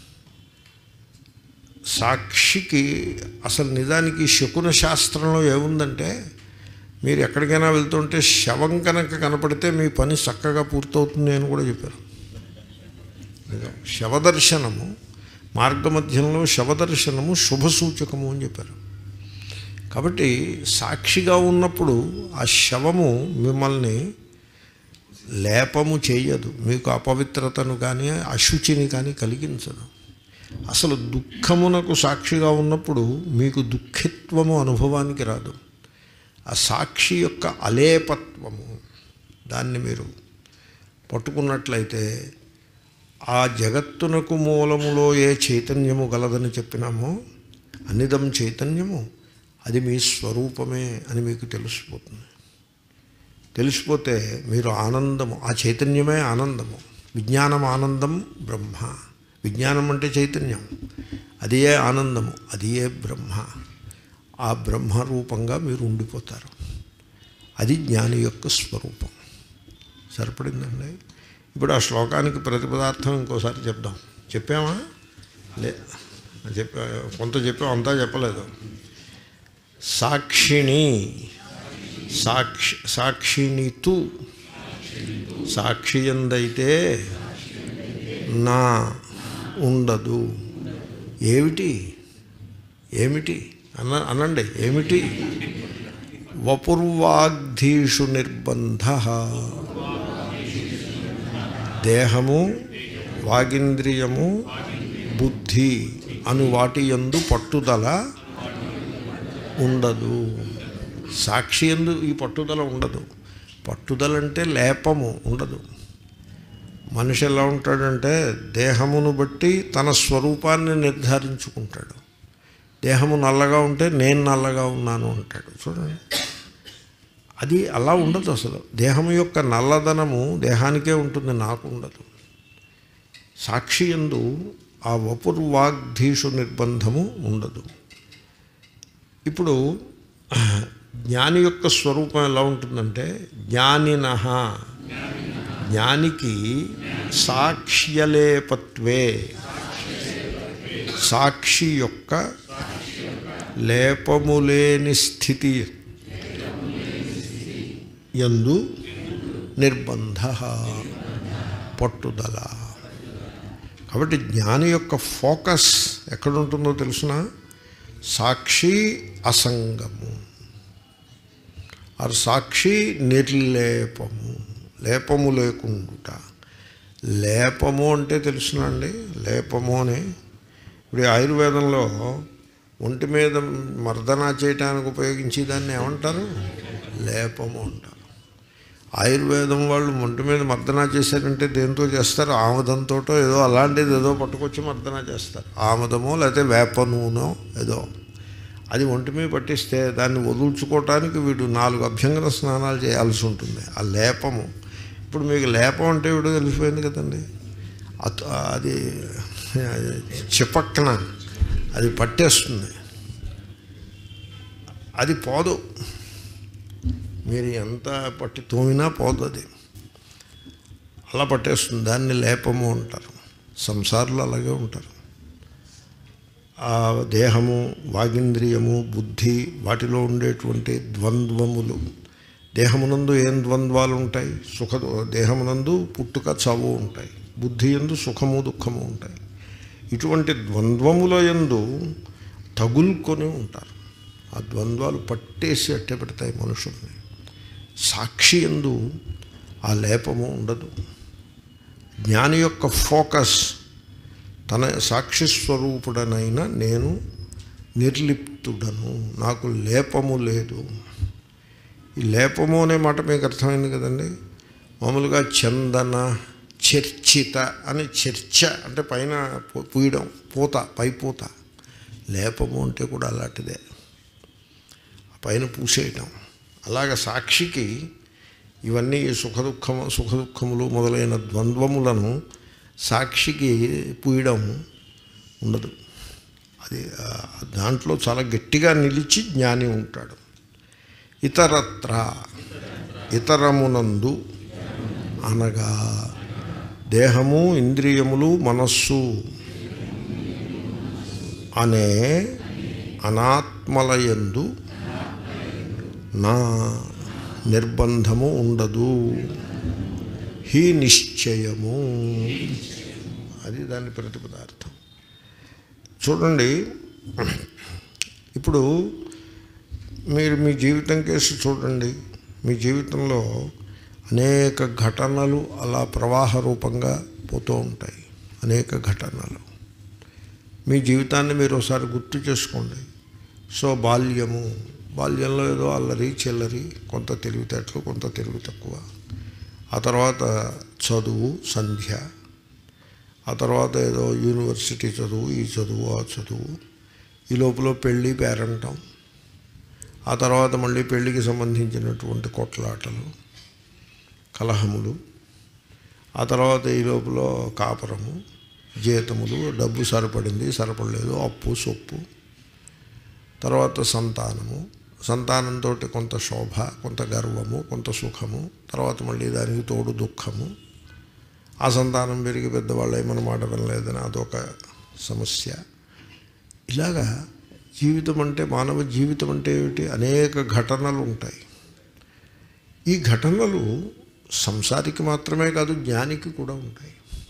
సాక్షికి అసలు నిజానికి శకున శాస్త్రంలో ఏముందంటే మీరు ఎక్కడికైనా వెళ్తుంటే శవం కనుక కనపడితే మీ పని చక్కగా పూర్తవుతుంది అని కూడా చెప్పారు నిజం శవదర్శనము మార్గమధ్యంలో శవదర్శనము శుభసూచకము అని చెప్పారు కాబట్టి సాక్షిగా ఉన్నప్పుడు ఆ శవము మిమ్మల్ని లేపము చేయదు మీకు అపవిత్రతను కానీ అశుచిని కానీ కలిగించదు అసలు దుఃఖమునకు సాక్షిగా ఉన్నప్పుడు మీకు దుఃఖిత్వము అనుభవానికి రాదు ఆ సాక్షి యొక్క అలేపత్వము దాన్ని మీరు పట్టుకున్నట్లయితే ఆ జగత్తునకు మూలములో ఏ చైతన్యము గలదని చెప్పినామో అనిదం చైతన్యము అది మీ స్వరూపమే అని మీకు తెలిసిపోతుంది తెలిసిపోతే మీరు ఆనందము ఆ చైతన్యమే ఆనందము విజ్ఞానం ఆనందం బ్రహ్మ విజ్ఞానం అంటే చైతన్యం అది ఏ ఆనందము అది ఏ బ్రహ్మ ఆ బ్రహ్మ రూపంగా మీరు ఉండిపోతారు అది జ్ఞాని యొక్క స్వరూపం సరిపడిందండి ఇప్పుడు ఆ శ్లోకానికి ప్రతిపదార్థం ఇంకోసారి చెప్దాం చెప్పామా లే చెప్పా కొంత చెప్పాం అంతా చెప్పలేదు సాక్షిణి సాక్షి సాక్షిణితు సాక్షి ఎందైతే నా ఉండదు ఏమిటి ఏమిటి అన్న అనండి ఏమిటి వపుర్వాగ్ధీషు నిర్బంధ దేహము వాగింద్రియము బుద్ధి అను వాటి యందు పట్టుదల ఉండదు సాక్షి ఎందు ఈ పట్టుదల ఉండదు పట్టుదల అంటే లేపము ఉండదు మనిషి ఎలా ఉంటాడంటే దేహమును బట్టి తన స్వరూపాన్ని నిర్ధారించుకుంటాడు దేహము నల్లగా ఉంటే నేను నల్లగా ఉన్నాను అంటాడు చూడండి అది అలా ఉండదు అసలు దేహం యొక్క నల్లదనము దేహానికే ఉంటుంది నాకు ఉండదు సాక్షి ఎందు ఆ వపుర్వాగ్ధీషు నిర్బంధము ఉండదు ఇప్పుడు జ్ఞాని యొక్క స్వరూపం ఎలా ఉంటుందంటే జ్ఞానిన జ్ఞానికి సాక్ష్యలేపత్వే సాక్షి యొక్క లేపములేని స్థితి యందు నిర్బంధ పట్టుదల కాబట్టి జ్ఞాని యొక్క ఫోకస్ ఎక్కడుంటుందో తెలుసిన సాక్షి అసంగము ఆర్ సాక్షి నిర్లేపము లేపము లేకుండుట లేపము అంటే తెలుసునండి లేపము అని ఇప్పుడు ఈ ఆయుర్వేదంలో ఒంటి మీద మర్దన చేయటానికి ఉపయోగించి దాన్ని ఏమంటారు లేపము అంటారు ఆయుర్వేదం వాళ్ళు ఒంటి మీద మర్దన చేశారంటే దేంతో చేస్తారు ఆముదంతో ఏదో అలాంటిది ఏదో పట్టుకొచ్చి మర్దన చేస్తారు ఆముదమో లేకపోతే వేప నూనె ఏదో అది ఒంటి మీద పట్టిస్తే దాన్ని వదుల్చుకోవటానికి వీడు నాలుగు అభ్యంగన స్నానాలు చేయాల్సి ఉంటుంది ఆ లేపము ఇప్పుడు మీకు లేపం అంటే వీడు తెలిసిపోయింది కదండి అత- అది చిపక్కన అది పట్టేస్తుంది అది పోదు మీరు ఎంత పట్టి తోమినా పోదు అది అలా పట్టేస్తుంది దాన్ని లేపము అంటారు సంసారులు అలాగే ఉంటారు ఆ దేహము వాగింద్రియము బుద్ధి వాటిలో ఉండేటువంటి ద్వంద్వములు దేహమునందు ఏం ద్వంద్వాలు ఉంటాయి సుఖ దేహమునందు పుట్టుక చావు ఉంటాయి బుద్ధి ఎందు సుఖము దుఃఖము ఉంటాయి ఇటువంటి ద్వంద్వముల యందు తగులుకొని ఉంటారు ఆ ద్వంద్వాలు పట్టేసి అట్టే పెడతాయి మనుషుల్ని సాక్షి ఎందు ఆ లేపము ఉండదు జ్ఞాని యొక్క ఫోకస్ తన సాక్షి స్వరూపుడనైన నేను నిర్లిప్తుడను నాకు లేపము లేదు ఈ లేపము అనే మాట మీకు అర్థమైంది కదండి మామూలుగా చందన చర్చిత అని చర్చ అంటే పైన పూ- పూయడం పూత పై పూత లేపము అంటే కూడా అలాంటిదే ఆ పైన పూసేయటం అలాగ సాక్షికి ఇవన్నీ సుఖ దుఃఖము సుఖ దుఃఖములు మొదలైన ద్వంద్వములను సాక్షికి పూయడం ఉండదు అది ఆ, దాంట్లో చాలా గట్టిగా నిలిచి జ్ఞాని ఉంటాడు ఇతరత్ర ఇతరమునందు అనగా దేహము ఇంద్రియములు మనస్సు అనే అనాత్మలయందు నా నిర్బంధము ఉండదు హీ నిశ్చయము అది దాని ప్రతిపదార్థం చూడండి ఇప్పుడు మీరు మీ జీవితం కేసు చూడండి మీ జీవితంలో అనేక ఘటనలు అలా ప్రవాహ రూపంగా పోతూ ఉంటాయి అనేక ఘటనలు మీ జీవితాన్ని మీరు ఒకసారి గుర్తు చేసుకోండి సో బాల్యము బాల్యంలో ఏదో అల్లరి చెల్లరి కొంత తెలివితేటలు కొంత తెలివి తక్కువ ఆ తర్వాత చదువు సంధ్య ఆ తర్వాత ఏదో యూనివర్సిటీ చదువు ఈ చదువు ఆ చదువు ఈ లోపల పెళ్ళి పేరంటం ఆ తర్వాత మళ్ళీ పెళ్ళికి సంబంధించినటువంటి కొట్లాటలు కలహములు ఆ తర్వాత ఈ లోపల కాపురము జీతములు డబ్బు సరిపడింది సరిపడలేదు అప్పు సొప్పు తర్వాత సంతానము సంతానంతో కొంత శోభ కొంత గర్వము కొంత సుఖము తర్వాత మళ్ళీ దానికి తోడు దుఃఖము ఆ సంతానం పెరిగి పెద్దవాళ్ళు ఏమన్న మాట వినలేదని అదొక సమస్య ఇలాగా జీవితం అంటే మానవ జీవితం అంటే ఏమిటి అనేక ఘటనలు ఉంటాయి ఈ ఘటనలు సంసారికి మాత్రమే కాదు జ్ఞానికి కూడా ఉంటాయి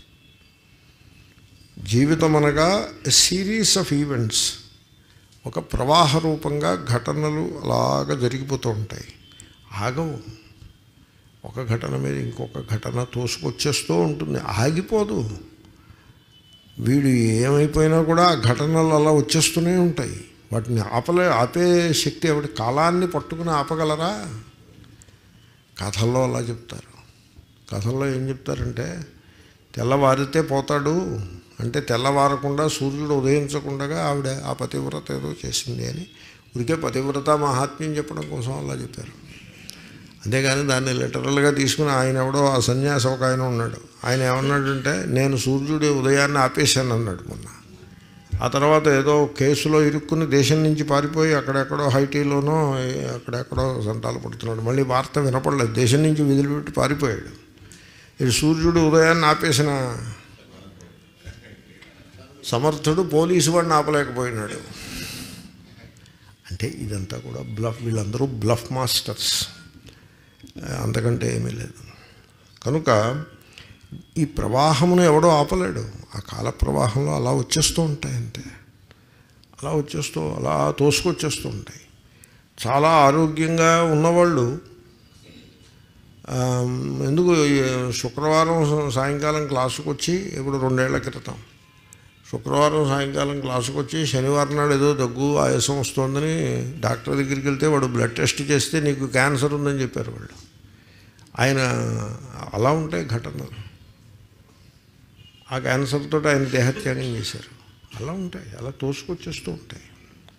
జీవితం అనగా సిరీస్ ఆఫ్ ఈవెంట్స్ ఒక ప్రవాహ రూపంగా ఘటనలు అలాగ జరిగిపోతూ ఉంటాయి ఆగవు ఒక ఘటన మీద ఇంకొక ఘటన తోసుకొచ్చేస్తూ ఉంటుంది ఆగిపోదు వీడు ఏమైపోయినా కూడా ఆ ఘటనలు అలా వచ్చేస్తూనే ఉంటాయి వాటిని ఆపలే ఆపే శక్తి ఎవరి కాలాన్ని పట్టుకుని ఆపగలరా కథల్లో అలా చెప్తారు కథల్లో ఏం చెప్తారంటే తెల్లవారితే పోతాడు అంటే తెల్లవారకుండా సూర్యుడు ఉదయించకుండా ఆవిడ ఆ పతివ్రత ఏదో చేసింది అని ఉరికే పతివ్రత మహాత్మ్యం చెప్పడం కోసం అలా చెప్పారు అంతేగాని దాన్ని లిటరల్గా తీసుకుని ఆయన ఎవడో ఆ సన్యాసి ఒక ఆయన ఉన్నాడు ఆయన ఏమన్నాడంటే నేను సూర్యుడి ఉదయాన్ని ఆపేశాను అన్నాడు మొన్న ఆ తర్వాత ఏదో కేసులో ఇరుక్కుని దేశం నుంచి పారిపోయి అక్కడెక్కడో హైటీలోనో అక్కడెక్కడో సంతాలు పడుతున్నాడు మళ్ళీ వార్త వినపడలేదు దేశం నుంచి విదిలిపెట్టి పారిపోయాడు ఇది సూర్యుడు ఉదయాన్ని ఆపేసిన సమర్థుడు పోలీసు వాడిని ఆపలేకపోయినాడు అంటే ఇదంతా కూడా బ్లఫ్ వీళ్ళందరూ బ్లఫ్ మాస్టర్స్ అంతకంటే ఏమీ లేదు కనుక ఈ ప్రవాహమును ఎవడో ఆపలేడు ఆ కాల ప్రవాహంలో అలా వచ్చేస్తూ ఉంటాయి అంతే అలా వచ్చేస్తూ అలా తోసుకొచ్చేస్తూ ఉంటాయి చాలా ఆరోగ్యంగా ఉన్నవాళ్ళు ఆ, ఎందుకు ఈ శుక్రవారం సాయంకాలం క్లాసుకు వచ్చి ఇప్పుడు రెండేళ్ల క్రితం శుక్రవారం సాయంకాలం క్లాసుకు వచ్చి శనివారం నాడు ఏదో దగ్గు ఆయాసం వస్తుందని డాక్టర్ దగ్గరికి వెళ్తే వాడు బ్లడ్ టెస్ట్ చేస్తే నీకు క్యాన్సర్ ఉందని చెప్పారు వాళ్ళు ఆయన అలా ఉంటాయి ఘటనలు ఆ క్యాన్సర్తో ఆయన దేహత్యాగం చేశారు అలా ఉంటాయి అలా తోసుకొచ్చేస్తూ ఉంటాయి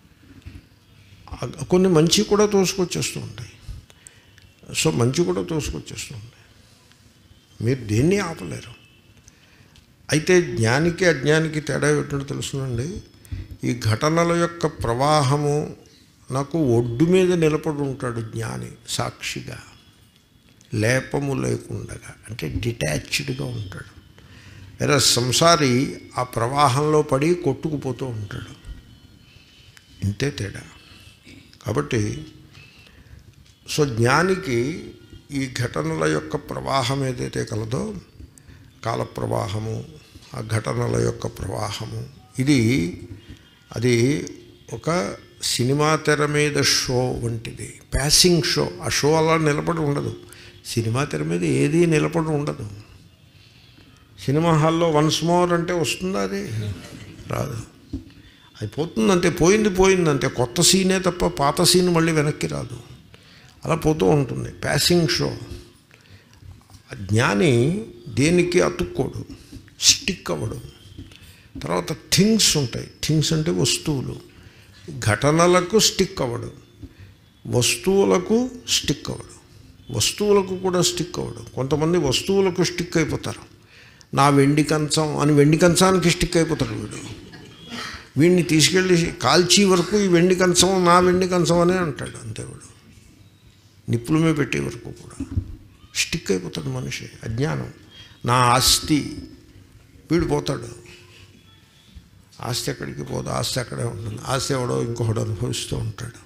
ఆ- కొన్ని మంచి కూడా తోసుకొచ్చేస్తూ ఉంటాయి సో మంచి కూడా తోసుకొచ్చేస్తూ ఉంటాయి మీరు దేన్ని ఆపలేరు అయితే జ్ఞానికి అజ్ఞానికి తేడా ఏంటో తెలుసునండి ఈ ఘటనల యొక్క ప్రవాహము నాకు ఒడ్డు మీద నిలబడి ఉంటాడు జ్ఞాని సాక్షిగా లేపము లేకుండగా అంటే డిటాచ్డ్గా ఉంటాడు వేరే సంసారి ఆ ప్రవాహంలో పడి కొట్టుకుపోతూ ఉంటాడు ఇంతే తేడా కాబట్టి సో జ్ఞానికి ఈ ఘటనల యొక్క ప్రవాహం ఏదైతే కలదో కాల ప్రవాహము ఆ ఘటనల యొక్క ప్రవాహము ఇది అది ఒక సినిమా తెర మీద షో వంటిది ప్యాసింగ్ షో ఆ షో అలా నిలబడి ఉండదు సినిమా తెర మీద ఏదీ నిలబడి ఉండదు సినిమా హాల్లో వన్స్ మోర్ అంటే వస్తుందా అది రాదు అది పోతుందంటే పోయింది పోయిందంటే కొత్త సీనే తప్ప పాత సీన్ మళ్ళీ వెనక్కి రాదు అలా పోతూ ఉంటుంది ప్యాసింగ్ షో జ్ఞాని దేనికి అతుక్కోడు స్టిక్ అవ్వడు తర్వాత థింగ్స్ ఉంటాయి థింగ్స్ అంటే వస్తువులు ఘటనలకు స్టిక్ అవ్వడు వస్తువులకు స్టిక్ అవ్వడు వస్తువులకు కూడా స్టిక్ అవ్వడు కొంతమంది వస్తువులకు స్టిక్ అయిపోతారు నా వెండి కంచం అని వెండి కంచానికి స్టిక్ అయిపోతాడు వీడు వీడిని తీసుకెళ్ళి కాల్చి వరకు ఈ వెండి కంచం నా వెండి కంచం అనే అంటాడు అంతే వీడు నిప్పుల మీద పెట్టే వరకు కూడా స్టిక్ అయిపోతాడు మనిషి అజ్ఞానం నా ఆస్తి వీడు పోతాడు ఆస్తి ఎక్కడికి పోదు ఆస్తి అక్కడే ఉంటుంది ఆస్తి ఎవడో ఇంకొకడు అనుభవిస్తూ ఉంటాడు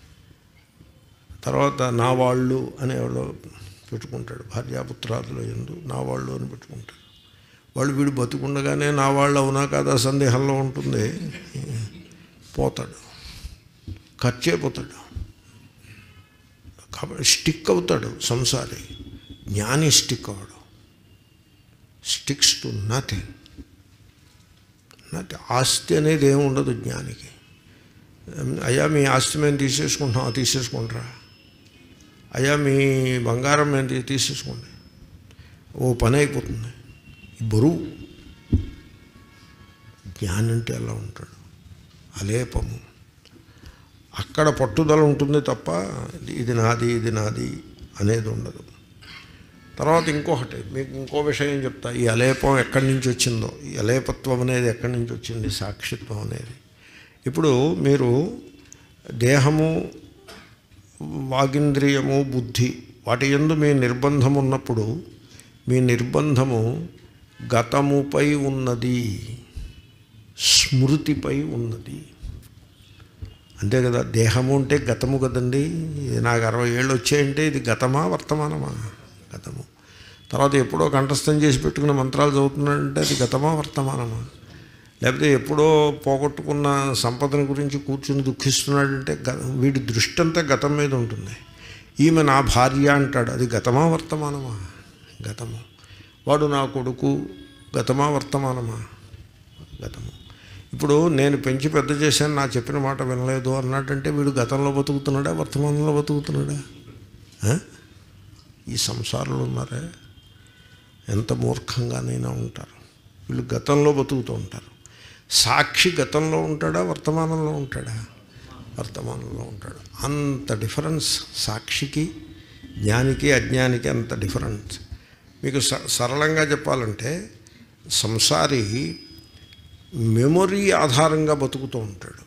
తర్వాత నా వాళ్ళు అని ఎవడో పెట్టుకుంటాడు భార్యాపుత్రాదులు ఎందు నా వాళ్ళు అని పెట్టుకుంటాడు వాళ్ళు వీడు బతుకుండగానే నా వాళ్ళు అవునా కాదా సందేహంలో ఉంటుంది పోతాడు ఖర్చు అయిపోతాడు కాబట్టి స్టిక్ అవుతాడు సంసారి జ్ఞాని స్టిక్ అవడు స్టిక్స్ టు నథింగ్ నథింగ్ ఆస్తి అనేది ఏమి ఉండదు జ్ఞానికి అయ్యా మీ ఆస్తి మేము తీసేసుకుంటాం తీసేసుకుంటారా అయ్యా మీ బంగారం మేము తీ- తీసేసుకోండి ఓ పని అయిపోతుంది ఈ బరువు జ్ఞాని అంటే ఎలా ఉంటాడు అలేపము అక్కడ పట్టుదల ఉంటుంది తప్ప ఇది నాది ఇది నాది అనేది ఉండదు తర్వాత ఇంకొకటి మీకు ఇంకో విషయం చెప్తా ఈ అలేపం ఎక్కడి నుంచి వచ్చిందో ఈ అలేపత్వం అనేది ఎక్కడి నుంచి వచ్చింది సాక్షిత్వం అనేది ఇప్పుడు మీరు దేహము వాగింద్రియము బుద్ధి వాటి ఎందు మీ నిర్బంధం ఉన్నప్పుడు మీ నిర్బంధము గతముపై ఉన్నది స్మృతిపై ఉన్నది అంతే కదా దేహము అంటే గతము కదండి ఇది నాకు అరవై ఏళ్ళు వచ్చాయంటే ఇది గతమా వర్తమానమా గతము తర్వాత ఎప్పుడో కంఠస్థం చేసి పెట్టుకున్న మంత్రాలు చదువుతున్నాడంటే అది గతమా వర్తమానమా లేకపోతే ఎప్పుడో పోగొట్టుకున్న సంపదన గురించి కూర్చుని దుఃఖిస్తున్నాడంటే గ వీడి దృష్టి అంతా గతం మీద ఉంటుంది ఈమె నా భార్య అంటాడు అది గతమా వర్తమానమా గతము వాడు నా కొడుకు గతమా వర్తమానమా గతము ఇప్పుడు నేను పెంచి పెద్ద చేశాను నా చెప్పిన మాట వినలేదు అన్నట్టంటే వీడు గతంలో బతుకుతున్నాడా వర్తమానంలో బతుకుతున్నాడా ఆ? ఈ సంసారాలు ఉన్నారే ఎంత మూర్ఖంగానైనా ఉంటారు వీళ్ళు గతంలో బతుకుతూ ఉంటారు సాక్షి గతంలో ఉంటాడా వర్తమానంలో ఉంటాడా వర్తమానంలో ఉంటాడు అంత డిఫరెన్స్ సాక్షికి జ్ఞానికి అజ్ఞానికి అంత డిఫరెన్స్ మీకు స- సరళంగా చెప్పాలంటే సంసారి మెమొరీ ఆధారంగా బతుకుతూ ఉంటాడు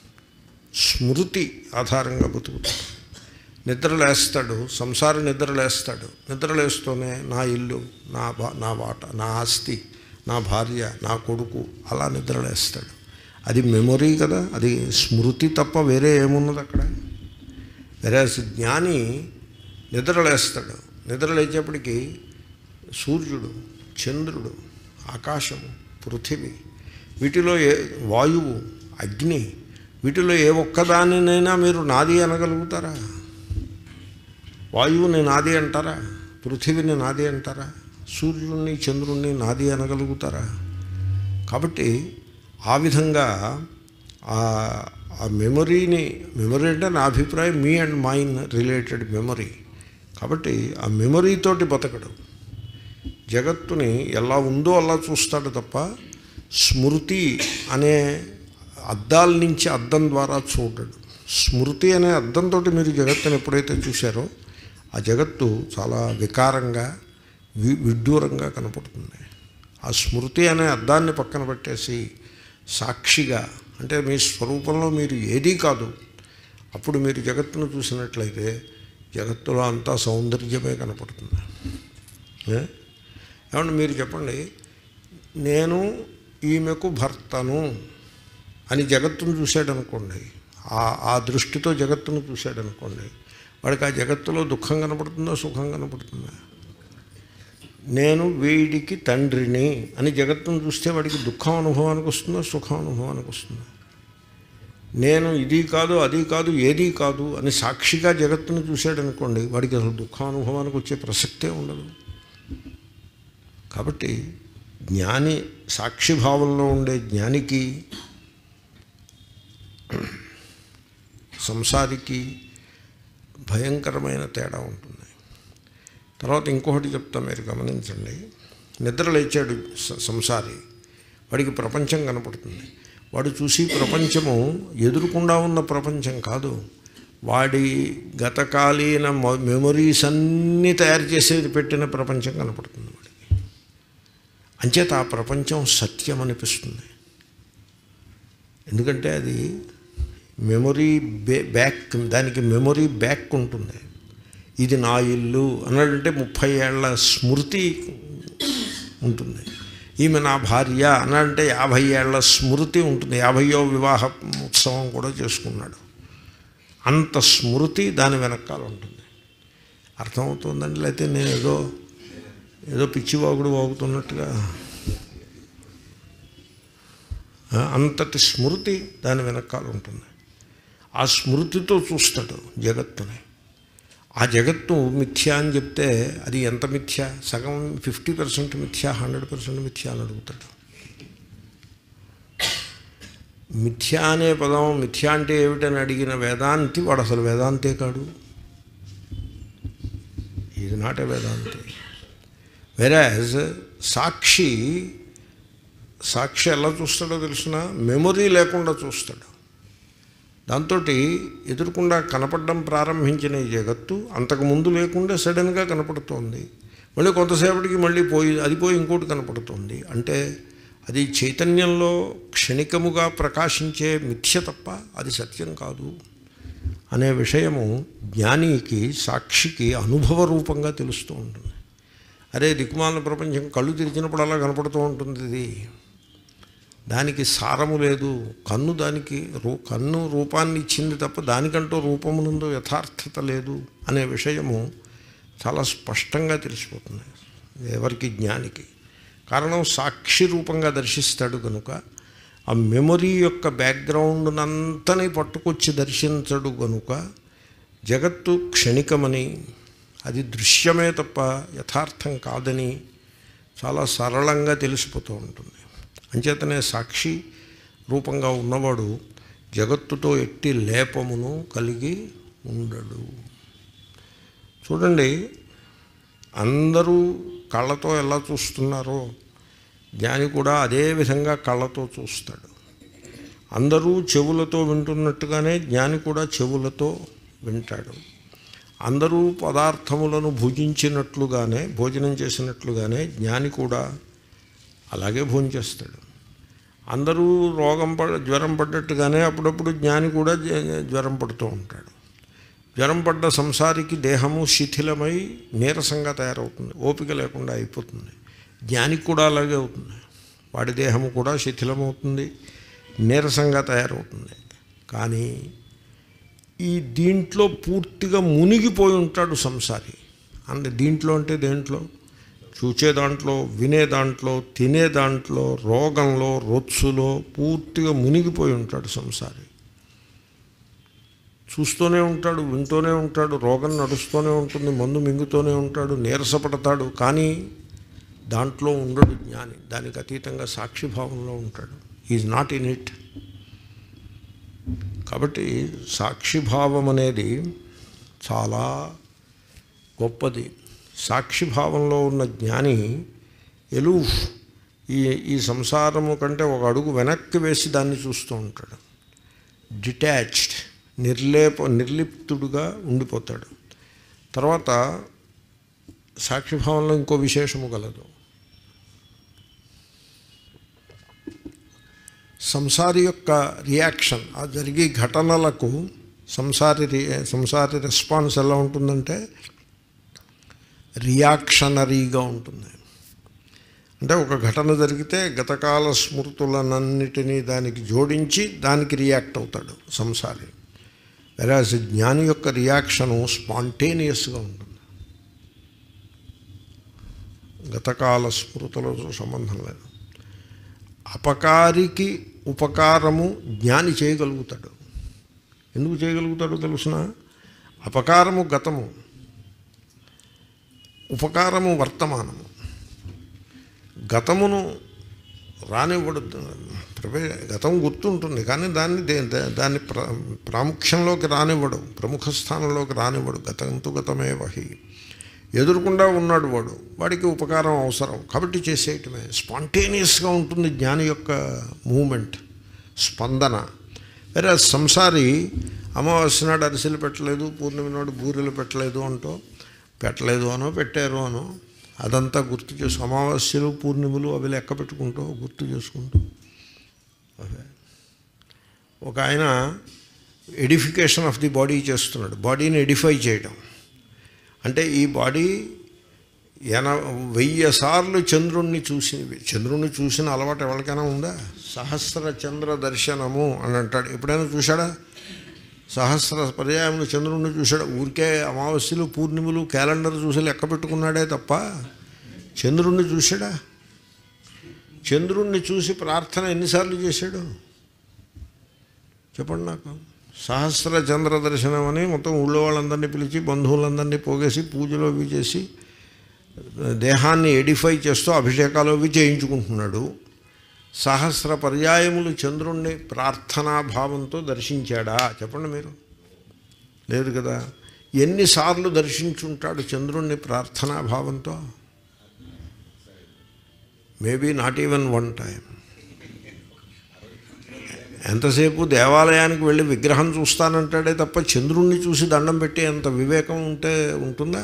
స్మృతి ఆధారంగా బతుకుతాడు నిద్రలేస్తాడు సంసారి నిద్రలేస్తాడు నిద్రలేస్తూనే నా ఇల్లు నా బా నా బాట నా ఆస్తి నా భార్య నా కొడుకు అలా నిద్రలేస్తాడు అది మెమొరీ కదా అది స్మృతి తప్ప వేరే ఏమున్నది అక్కడ వేరే జ్ఞాని నిద్రలేస్తాడు నిద్రలేచేప్పటికీ సూర్యుడు చంద్రుడు ఆకాశము పృథివీ వీటిలో ఏ వాయువు అగ్ని వీటిలో ఏ ఒక్కదానినైనా మీరు నాది అనగలుగుతారా వాయువుని నాది అంటారా పృథివీని నాది అంటారా సూర్యుడిని చంద్రుణ్ణి నాది అనగలుగుతారా కాబట్టి ఆ విధంగా ఆ ఆ మెమొరీని మెమొరీ అంటే నా అభిప్రాయం me and mine related memory కాబట్టి ఆ మెమొరీతోటి బతకడు జగత్తుని ఎలా ఉందో అలా చూస్తాడు తప్ప స్మృతి అనే అద్దాల నుంచి అద్దం ద్వారా చూడడు స్మృతి అనే అద్దంతో మీరు జగత్తుని ఎప్పుడైతే చూశారో ఆ జగత్తు చాలా వికారంగా వి విడ్డూరంగా కనపడుతుంది ఆ స్మృతి అనే అద్దాన్ని పక్కన పెట్టేసి సాక్షిగా అంటే మీ స్వరూపంలో మీరు ఏదీ కాదు అప్పుడు మీరు జగత్తును చూసినట్లయితే జగత్తులో అంతా సౌందర్యమే కనపడుతుంది ఏ? ఏమంటే మీరు చెప్పండి నేను ఈమెకు భర్తను అని జగత్తును చూశాడనుకోండి ఆ ఆ దృష్టితో జగత్తును చూశాడనుకోండి వాడికి ఆ జగత్తులో దుఃఖం కనపడుతుందా సుఖం కనపడుతుందా నేను వీడికి తండ్రిని అని జగత్తును చూస్తే వాడికి దుఃఖం అనుభవానికి వస్తుందా సుఖం అనుభవానికి వస్తుందా నేను ఇది కాదు అది కాదు ఏది కాదు అని సాక్షిగా జగత్తును చూశాడనుకోండి వాడికి అసలు దుఃఖం అనుభవానికి వచ్చే ప్రసక్తే ఉండదు కాబట్టి జ్ఞాని సాక్షిభావంలో ఉండే జ్ఞానికి సంసారికి భయంకరమైన తేడా ఉంటుంది తర్వాత ఇంకొకటి చెప్తా మీరు గమనించండి నిద్ర లేచాడు స- సంసారి వాడికి ప్రపంచం కనపడుతుంది వాడు చూసి ప్రపంచము ఎదురుకుండా ఉన్న ప్రపంచం కాదు వాడి గతకాలీన మొ- మెమొరీస్ అన్నీ తయారు చేసేది పెట్టిన ప్రపంచం కనపడుతుంది వాడికి అంచేత ఆ ప్రపంచం సత్యం అనిపిస్తుంది ఎందుకంటే అది మెమొరీ బే బ్యాక్ దానికి మెమొరీ బ్యాక్ ఉంటుంది ఇది నా ఇల్లు అన్నాడంటే ముప్పై ఏళ్ల స్మృతి ఉంటుంది ఈమె నా భార్య అన్నాడంటే యాభై ఏళ్ల స్మృతి ఉంటుంది యాభయో వివాహ ఉత్సవం కూడా చేసుకున్నాడు అంత స్మృతి దాని వెనకాల ఉంటుంది అర్థమవుతుందండి లేకపోతే నేను ఏదో ఏదో పిచ్చివాగుడు వాగుతున్నట్టుగా ఆ, అంతటి స్మృతి దాని వెనకాల ఉంటుంది ఆ స్మృతితో చూస్తాడు జగత్తుని ఆ జగత్తు మిథ్య అని చెప్తే అది ఎంత మిథ్య సగం ఫిఫ్టీ పర్సెంట్ మిథ్య హండ్రెడ్ పర్సెంట్ మిథ్య అని అడుగుతాడు మిథ్య అనే పదం మిథ్య అంటే ఏమిటని అడిగిన వేదాంతి వాడు అసలు వేదాంతే కాడు ఇది నాట్ ఏ వేదాంతి వెరాజ్ సాక్షి సాక్షి ఎలా చూస్తాడో తెలిసిన మెమొరీ లేకుండా చూస్తాడు దాంతో ఎదురుకుండా కనపడడం ప్రారంభించిన ఈ జగత్తు అంతకు ముందు లేకుండా సడన్గా కనపడుతోంది మళ్ళీ కొంతసేపటికి మళ్ళీ పోయి అది పోయి ఇంకోటి కనపడుతోంది అంటే అది చైతన్యంలో క్షణికముగా ప్రకాశించే మిథ్య తప్ప అది సత్యం కాదు అనే విషయము జ్ఞానికి సాక్షికి అనుభవ రూపంగా తెలుస్తూ ఉంటుంది అరే దిక్కుమాల ప్రపంచం కళ్ళు తెరిచినప్పుడు అలా కనపడుతూ ఉంటుంది ఇది దానికి సారము లేదు కన్ను దానికి రూ కన్ను రూపాన్ని ఇచ్చింది తప్ప దానికంటూ రూపమునందు యథార్థత లేదు అనే విషయము చాలా స్పష్టంగా తెలిసిపోతుంది ఎవరికి జ్ఞానికి కారణం సాక్షి రూపంగా దర్శిస్తాడు కనుక ఆ మెమొరీ యొక్క బ్యాక్గ్రౌండ్నంతని పట్టుకొచ్చి దర్శించడు కనుక జగత్తు క్షణికమని అది దృశ్యమే తప్ప యథార్థం కాదని చాలా సరళంగా తెలిసిపోతూ ఉంటుంది అంచేతనే సాక్షి రూపంగా ఉన్నవాడు జగత్తుతో ఎట్టి లేపమును కలిగి ఉండడు చూడండి అందరూ కళ్ళతో ఎలా చూస్తున్నారో జ్ఞాని కూడా అదే విధంగా కళ్ళతో చూస్తాడు అందరూ చెవులతో వింటున్నట్టుగానే జ్ఞాని కూడా చెవులతో వింటాడు అందరూ పదార్థములను భుజించినట్లుగానే భోజనం చేసినట్లుగానే జ్ఞాని కూడా అలాగే భోజనం చేస్తాడు అందరూ రోగం పడ జ్వరం పడ్డట్టుగానే అప్పుడప్పుడు జ్ఞాని కూడా జ్వ- జ్వరం పడుతూ ఉంటాడు జ్వరం పడ్డ సంసారికి దేహము శిథిలమై నీరసంగా తయారవుతుంది ఓపిక లేకుండా అయిపోతుంది జ్ఞానికి కూడా అలాగే అవుతుంది వాడి దేహము కూడా శిథిలమవుతుంది నీరసంగా తయారవుతుంది కానీ ఈ దీంట్లో పూర్తిగా మునిగిపోయి ఉంటాడు సంసారి అంటే దీంట్లో అంటే దేంట్లో చూచే దాంట్లో వినే దాంట్లో తినే దాంట్లో రోగంలో రొచ్చులో పూర్తిగా మునిగిపోయి ఉంటాడు సంసారి చూస్తూనే ఉంటాడు వింటూనే ఉంటాడు రోగం నడుస్తూనే ఉంటుంది మందు మింగుతూనే ఉంటాడు నీరసపడతాడు కానీ దాంట్లో ఉండడు జ్ఞాని దానికి అతీతంగా సాక్షిభావంలో ఉంటాడు ఈజ్ నాట్ ఇన్ ఇట్ కాబట్టి సాక్షిభావం అనేది చాలా గొప్పది సాక్షిభావంలో ఉన్న జ్ఞాని ఎలూఫ్ ఈ ఈ సంసారము కంటే ఒక అడుగు వెనక్కి వేసి దాన్ని చూస్తూ ఉంటాడు డిటాచ్డ్ నిర్లేప నిర్లిప్తుడుగా ఉండిపోతాడు తర్వాత సాక్షిభావంలో ఇంకో విశేషము గలదు సంసారి యొక్క రియాక్షన్ ఆ జరిగే ఘటనలకు సంసారి రి- సంసారి రెస్పాన్స్ ఎలా ఉంటుందంటే రియాక్షనరీగా ఉంటుంది అంటే ఒక ఘటన జరిగితే గతకాల స్మృతులనన్నిటినీ దానికి జోడించి దానికి రియాక్ట్ అవుతాడు సంసారి వెరాజ్ జ్ఞాని యొక్క రియాక్షను స్పాంటేనియస్గా ఉంటుంది గతకాల స్మృతులతో సంబంధం లేదు అపకారికి ఉపకారము జ్ఞాని చేయగలుగుతాడు ఎందుకు చేయగలుగుతాడో తెలుసిన అపకారము గతము ఉపకారము వర్తమానము గతమును రానివ్వడు ప్రవే గతం గుర్తుంటుంది కానీ దాన్ని దే- దా- దాన్ని ప్ర ప్రాముఖ్యంలోకి రానివ్వడు ప్రముఖ స్థానంలోకి రానివ్వడు గతంతో గతమే వహి ఎదురుకుండా ఉన్నాడు వాడు వాడికి ఉపకారం అవసరం కాబట్టి చేసేయటమే స్పాంటేనియస్గా ఉంటుంది జ్ఞాని యొక్క మూమెంట్ స్పందన వేరే సంసారి అమావాస్య నాడు అరిసెలు పెట్టలేదు పూర్ణిమ నాడు బూరెలు పెట్టలేదు అంటూ పెట్టలేదు అనో పెట్టారు అనో అదంతా గుర్తు చేసు అమావాస్యలు పూర్ణిమలు అవి లెక్క పెట్టుకుంటూ గుర్తు చేసుకుంటూ అవే. ఒక ఆయన ఎడిఫికేషన్ ఆఫ్ ది బాడీ చేస్తున్నాడు బాడీని ఎడిఫై చేయడం అంటే ఈ బాడీ ఎన వెయ్యి సార్లు చంద్రుణ్ణి చూసి చంద్రుణ్ణి చూసిన అలవాటు ఎవరికైనా ఉందా సహస్ర చంద్ర దర్శనము అని అంటాడు ఎప్పుడైనా చూశాడా సహస్ర పర్యాయములు చంద్రుణ్ణి చూశాడు ఊరికే అమావాస్యలు పూర్ణిమలు క్యాలెండర్ చూసి లెక్క పెట్టుకున్నాడే తప్ప చంద్రుణ్ణి చూశాడా చంద్రుణ్ణి చూసి ప్రార్థన ఎన్నిసార్లు చేశాడు చెప్పండి నాకు సహస్ర చంద్ర దర్శనం అని మొత్తం ఊళ్ళో వాళ్ళందరినీ పిలిచి బంధువులందరినీ పోగేసి పూజలు అవి చేసి దేహాన్ని ఎడిఫై చేస్తూ అభిషేకాలు అవి చేయించుకుంటున్నాడు సహస్ర పర్యాయములు చంద్రుణ్ణి ప్రార్థనా భావంతో దర్శించాడా చెప్పండి మీరు లేదు కదా ఎన్నిసార్లు దర్శించుంటాడు చంద్రుణ్ణి ప్రార్థనా భావంతో maybe not even one time ఎంతసేపు దేవాలయానికి వెళ్ళి విగ్రహం చూస్తానంటాడే తప్ప చంద్రుణ్ణి చూసి దండం పెట్టే అంత వివేకం ఉంటే ఉంటుందా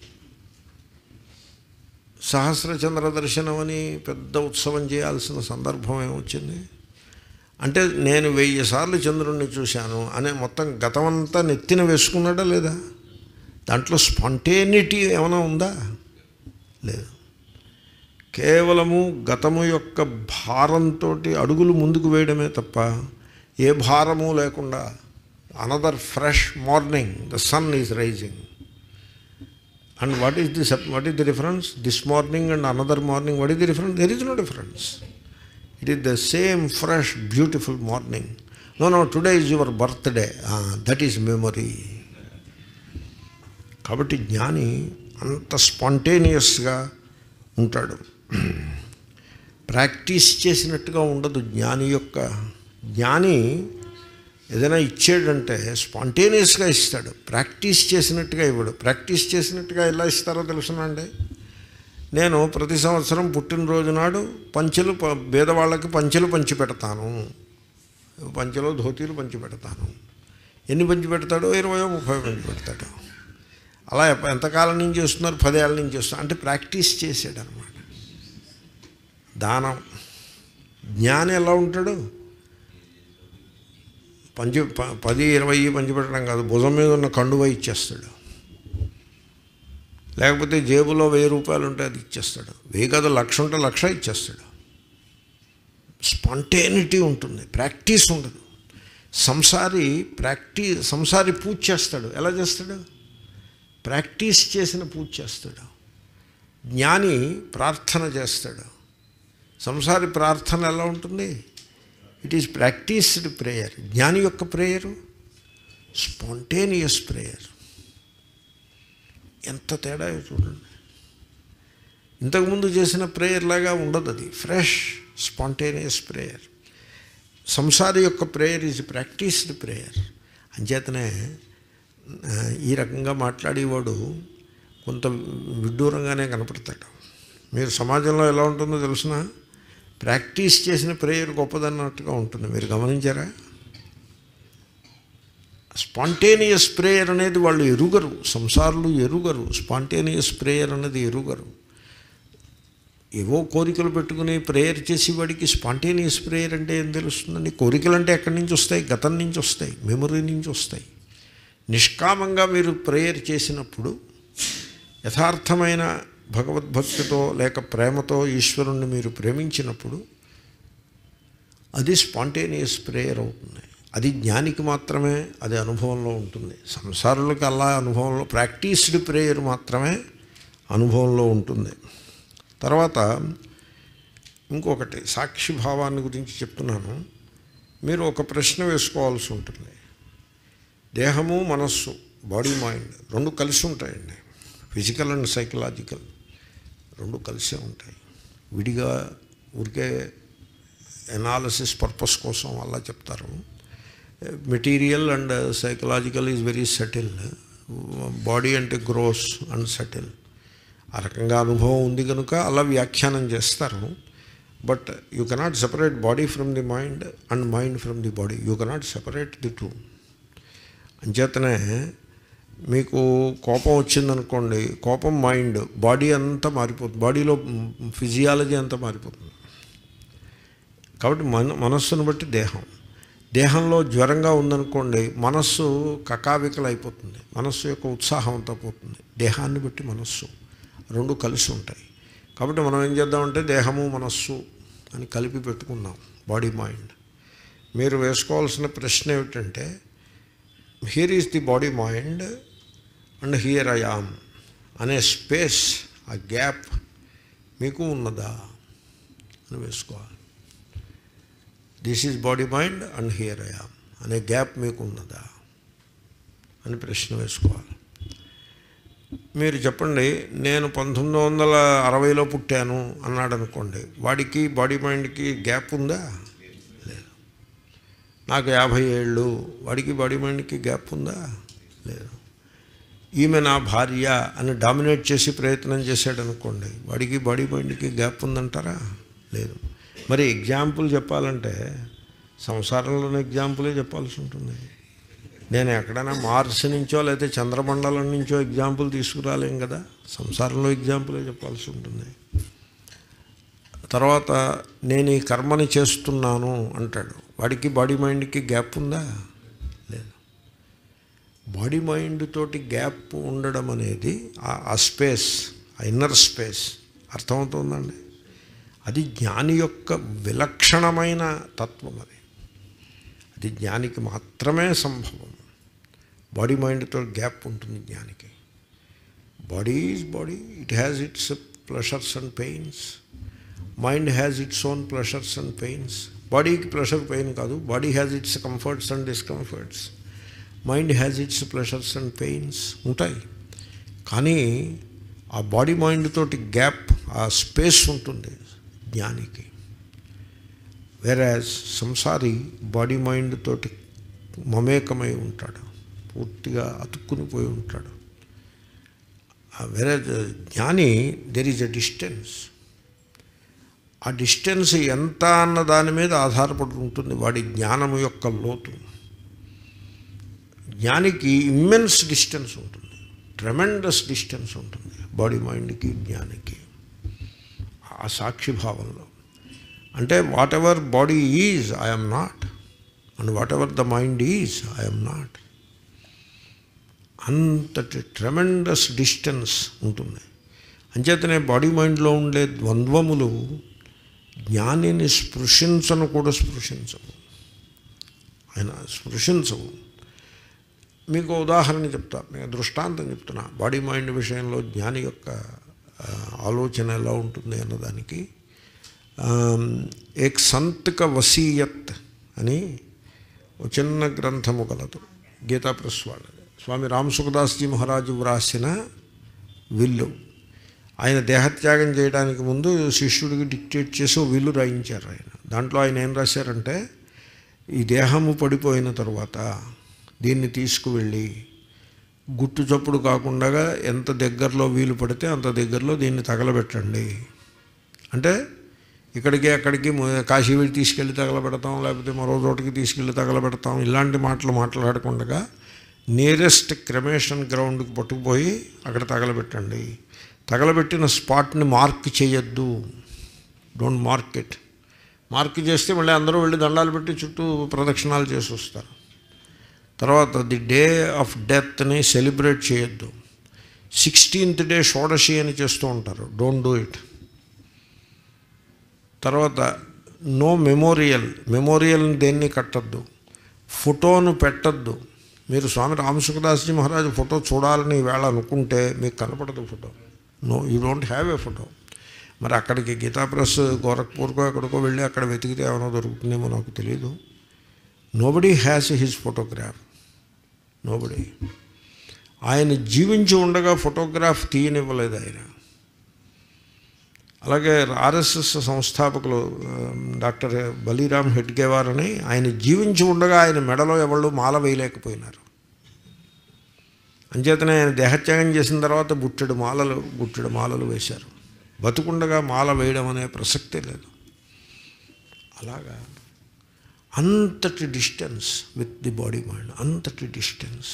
సహస్ర చంద్ర దర్శనం అని పెద్ద ఉత్సవం చేయాల్సిన సందర్భం ఏమొచ్చింది అంటే నేను వెయ్యి సార్లు చంద్రుణ్ణి చూశాను అనే మొత్తం గతమంతా నెత్తిన వేసుకున్నాడా లేదా దాంట్లో స్పాంటేనిటీ ఏమైనా ఉందా లేదు కేవలము గతము యొక్క భారంతో అడుగులు ముందుకు వేయడమే తప్ప ఏ భారము లేకుండా another fresh morning the sun is rising and what is the what is the difference this morning and another morning what is the difference there is no difference it is the same fresh beautiful morning no no today is your birthday that is memory కాబట్టి జ్ఞాని అంత స్పాంటేనియస్గా ఉంటాడు practice చేసినట్టుగా ఉండదు జ్ఞాని యొక్క జ్ఞాని ఏదైనా ఇచ్చాడంటే స్పాంటేనియస్గా ఇస్తాడు ప్రాక్టీస్ చేసినట్టుగా ఇవ్వడు ప్రాక్టీస్ చేసినట్టుగా ఎలా ఇస్తారో తెలుసునండి నేను ప్రతి సంవత్సరం పుట్టినరోజు నాడు పంచెలు ప- పేదవాళ్ళకి పంచెలు పంచి పెడతాను పంచెలో ధోతీలు పంచి పెడతాను ఎన్ని పంచి పెడతాడో ఇరవయో ముప్పై పంచి పెడతాడు అలా ఎప్ప- ఎంతకాలం నుంచి చేస్తున్నారు పదేళ్ళ నుంచి చేస్తున్నారు అంటే ప్రాక్టీస్ చేసాడు అనమాట దానం జ్ఞాని ఎలా ఉంటాడు పంచి ప- పది ఇరవై పంచిపెట్టడం కాదు భుజం మీద ఉన్న కండువ ఇచ్చేస్తాడు లేకపోతే జేబులో వెయ్యి రూపాయలు ఉంటే అది ఇచ్చేస్తాడు వెయ్యి కాదు లక్ష ఉంటే లక్ష ఇచ్చేస్తాడు స్పాంటేనిటీ ఉంటుంది ప్రాక్టీస్ ఉండదు సంసారి ప్రాక్టీ సంసారి పూజ చేస్తాడు ఎలా చేస్తాడు ప్రాక్టీస్ చేసిన పూజ చేస్తాడు జ్ఞాని ప్రార్థన చేస్తాడు సంసారి ప్రార్థన ఎలా ఉంటుంది ఇట్ ఈజ్ ప్రాక్టీస్డ్ ప్రేయర్ జ్ఞాని యొక్క ప్రేయరు స్పాంటేనియస్ ప్రేయర్ ఎంత తేడా చూడండి ఇంతకుముందు చేసిన ప్రేయర్ లాగా ఉండదు అది ఫ్రెష్ స్పాంటేనియస్ ప్రేయర్ సంసారి యొక్క ప్రేయర్ ఈజ్ ప్రాక్టీస్డ్ ప్రేయర్ అంచేతనే ఆ, ఈ రకంగా మాట్లాడేవాడు కొంత విడ్డూరంగానే కనపడతాడు మీరు సమాజంలో ఎలా ఉంటుందో తెలుసిన ప్రాక్టీస్ చేసిన ప్రేయర్ గొప్పదన్నట్టుగా ఉంటుంది మీరు గమనించారా స్పాంటేనియస్ ప్రేయర్ అనేది వాళ్ళు ఎరుగరు సంసారులు ఎరుగరు స్పాంటేనియస్ ప్రేయర్ అనేది ఎరుగరు ఏవో కోరికలు పెట్టుకుని ప్రేయర్ చేసేవాడికి స్పాంటేనియస్ ప్రేయర్ అంటే ఏం తెలుస్తుందండి కోరికలు అంటే ఎక్కడి నుంచి వస్తాయి గతం నుంచి వస్తాయి మెమరీ నుంచి వస్తాయి నిష్కామంగా మీరు ప్రేయర్ చేసినప్పుడు యథార్థమైన భగవద్భక్తితో లేక ప్రేమతో ఈశ్వరుణ్ణి మీరు ప్రేమించినప్పుడు అది స్పాంటేనియస్ ప్రేయర్ అవుతుంది అది జ్ఞానికి మాత్రమే అది అనుభవంలో ఉంటుంది సంసారులకు అలా అనుభవంలో ప్రాక్టీస్డ్ ప్రేయర్ మాత్రమే అనుభవంలో ఉంటుంది తర్వాత ఇంకొకటి సాక్షి భావాన్ని గురించి చెప్తున్నాను మీరు ఒక ప్రశ్న వేసుకోవాల్సి ఉంటుంది దేహము మనస్సు బాడీ మైండ్ రెండు కలిసి ఉంటాయండి ఫిజికల్ అండ్ సైకలాజికల్ రెండు కలిసే ఉంటాయి విడిగా ఊరికే ఎనాలిసిస్ పర్పస్ కోసం అలా చెప్తారు material and psychological is very subtle body అంటే గ్రోస్ అండ్ సెటిల్ ఆ రకంగా అనుభవం ఉంది కనుక అలా వ్యాఖ్యానం చేస్తారు but you cannot separate body from the mind and mind from the body you cannot separate the two అంచేతనే మీకు కోపం వచ్చిందనుకోండి కోపం మైండ్ బాడీ అంతా మారిపోతుంది బాడీలో ఫిజియాలజీ అంతా మారిపోతుంది కాబట్టి మన మనస్సును బట్టి దేహం దేహంలో జ్వరంగా ఉందనుకోండి మనస్సు కకావికలు అయిపోతుంది మనస్సు యొక్క ఉత్సాహం అంతా పోతుంది దేహాన్ని బట్టి మనస్సు రెండు కలిసి ఉంటాయి కాబట్టి మనం ఏం చేద్దామంటే దేహము మనస్సు అని కలిపి పెట్టుకున్నాం బాడీ మైండ్ మీరు వేసుకోవాల్సిన ప్రశ్న ఏమిటంటే here is the body mind and here I am అనే స్పేస్ ఆ గ్యాప్ మీకు ఉన్నదా అని వేసుకోవాలి this is body mind and here I am అనే గ్యాప్ మీకు ఉన్నదా అని ప్రశ్న వేసుకోవాలి మీరు చెప్పండి నేను పంతొమ్మిది వందల అరవైలో పుట్టాను అన్నాడు అనుకోండి వాడికి బాడీ మైండ్కి గ్యాప్ ఉందా లేదు నాకు యాభై ఏళ్ళు వాడికి బాడీ మైండ్కి గ్యాప్ ఉందా లేదు ఈమె నా భార్య అని డామినేట్ చేసి ప్రయత్నం చేశాడు అనుకోండి వాడికి బాడీ మైండ్కి గ్యాప్ ఉందంటారా లేదు మరి ఎగ్జాంపుల్ చెప్పాలంటే సంసారంలోని ఎగ్జాంపులే చెప్పాల్సి ఉంటుంది నేను ఎక్కడైనా మార్స్ నుంచో లేకపోతే చంద్రమండలం నుంచో ఎగ్జాంపుల్ తీసుకురాలేం కదా సంసారంలో ఎగ్జాంపులే చెప్పాల్సి ఉంటుంది తర్వాత నేను ఈ కర్మని చేస్తున్నాను అంటాడు వాడికి బాడీ మైండ్కి గ్యాప్ ఉందా లేదు బాడీ మైండ్ తోటి గ్యాప్ ఉండడం అనేది ఆ స్పేస్ ఆ ఇన్నర్ స్పేస్ అర్థమవుతుందండి అది జ్ఞాని యొక్క విలక్షణమైన తత్వం అది అది జ్ఞానికి మాత్రమే సంభవం బాడీ మైండ్తో గ్యాప్ ఉంటుంది జ్ఞానికి body is body it has its pleasures and pains mind has its own pleasures and pains బాడీకి ప్లెషర్ పెయిన్ కాదు body has its comforts and discomforts mind has its pleasures and pains ఉంటాయి కానీ ఆ body mind తోటి gap ఆ space ఉంటుంది జ్ఞానికి వేరాజ్ సంసారి బాడీ మైండ్ తోటి మమేకమై ఉంటాడు పూర్తిగా అతుక్కుని పోయి ఉంటాడు వేరే జ్ఞాని దెర్ ఈజ్ అ డిస్టెన్స్ ఆ డిస్టెన్స్ ఎంత అన్న దాని మీద ఆధారపడి ఉంటుంది వాడి జ్ఞానము యొక్క లోతు జ్ఞానికి ఇమ్మెన్స్ డిస్టెన్స్ ఉంటుంది ట్రెమెండస్ డిస్టెన్స్ ఉంటుంది బాడీ మైండ్కి జ్ఞానికి ఆ సాక్షిభావంలో అంటే whatever body is I am not and whatever the mind is I am not అంతటి ట్రెమెండస్ డిస్టెన్స్ ఉంటుంది అంచేతనే బాడీ మైండ్లో ఉండే ద్వంద్వములు జ్ఞానిని స్పృశించను కూడా స్పృశించవు ఆయన స్పృశించవు మీకు ఉదాహరణ చెప్తా మీకు దృష్టాంతం చెప్తున్నా బాడీ మైండ్ విషయంలో జ్ఞాని యొక్క ఆలోచన ఎలా ఉంటుంది అన్నదానికి ఏక్ సంతక వసీయత్ అని ఒక చిన్న గ్రంథము కలదు గీతా ప్రెస్ వాళ్ళది స్వామి రామసుఖదాస్జీ మహారాజు వ్రాసిన విల్లు ఆయన దేహత్యాగం చేయడానికి ముందు శిష్యుడికి డిక్టేట్ చేసి ఓ విల్లు రాయించారు ఆయన దాంట్లో ఆయన ఏం రాశారంటే ఈ దేహము పడిపోయిన తర్వాత దీన్ని తీసుకువెళ్ళి గుట్టు చప్పుడు కాకుండా ఎంత దగ్గరలో వీలు పడితే అంత దగ్గరలో దీన్ని తగలబెట్టండి అంటే ఇక్కడికి అక్కడికి కాశీ వెళ్ళి తీసుకెళ్ళి తగలబెడతాం లేకపోతే మరో చోటికి తీసుకెళ్ళి తగలబెడతాం ఇలాంటి మాటలు మాట్లాడకుండా నియరెస్ట్ క్రమేషన్ గ్రౌండ్కి పట్టుకుపోయి అక్కడ తగలబెట్టండి తగలబెట్టిన స్పాట్ని మార్క్ చేయొద్దు డోంట్ మార్క్ ఇట్ మార్క్ చేస్తే మళ్ళీ అందరూ వెళ్ళి దండాలు పెట్టి చుట్టూ ప్రదక్షిణాలు చేసి వస్తారు తర్వాత ది డే ఆఫ్ డెత్ని సెలబ్రేట్ చేయొద్దు సిక్స్టీన్త్ డే షోడశి అని చేస్తూ ఉంటారు డోంట్ డూ ఇట్ తర్వాత నో మెమోరియల్ మెమోరియల్ని దేన్ని కట్టద్దు ఫోటోను పెట్టద్దు మీరు స్వామి రామసుఖదాస్జీ మహారాజు ఫోటో చూడాలని ఈవేళ అనుకుంటే మీకు కనపడదు photo no you don't have a photo మరి అక్కడికి గీతా ప్రెస్ గోరఖ్పూర్కో ఎక్కడికో వెళ్ళి అక్కడ వెతికితే ఏమైనా దొరుకుతుందేమో నాకు తెలియదు nobody has his photograph nobody ఆయన జీవించి ఉండగా ఫోటోగ్రాఫ్ తీయనివ్వలేదు ఆయన అలాగే ఆర్ఎస్ఎస్ సంస్థాపకులు ఆ, డాక్టర్ బలీరామ్ హెడ్గేవార్ అని ఆయన జీవించి ఉండగా ఆయన మెడలో ఎవళ్ళు మాల వేయలేకపోయినారు అంచేతనే ఆయన దేహత్యాగం చేసిన తర్వాత బుట్టెడు మాలలు బుట్టెడు మాలలు వేశారు బతుకుండగా మాల వేయడం అనే ప్రసక్తే లేదు అలాగా అంతటి distance with the body mind అంతటి డిస్టెన్స్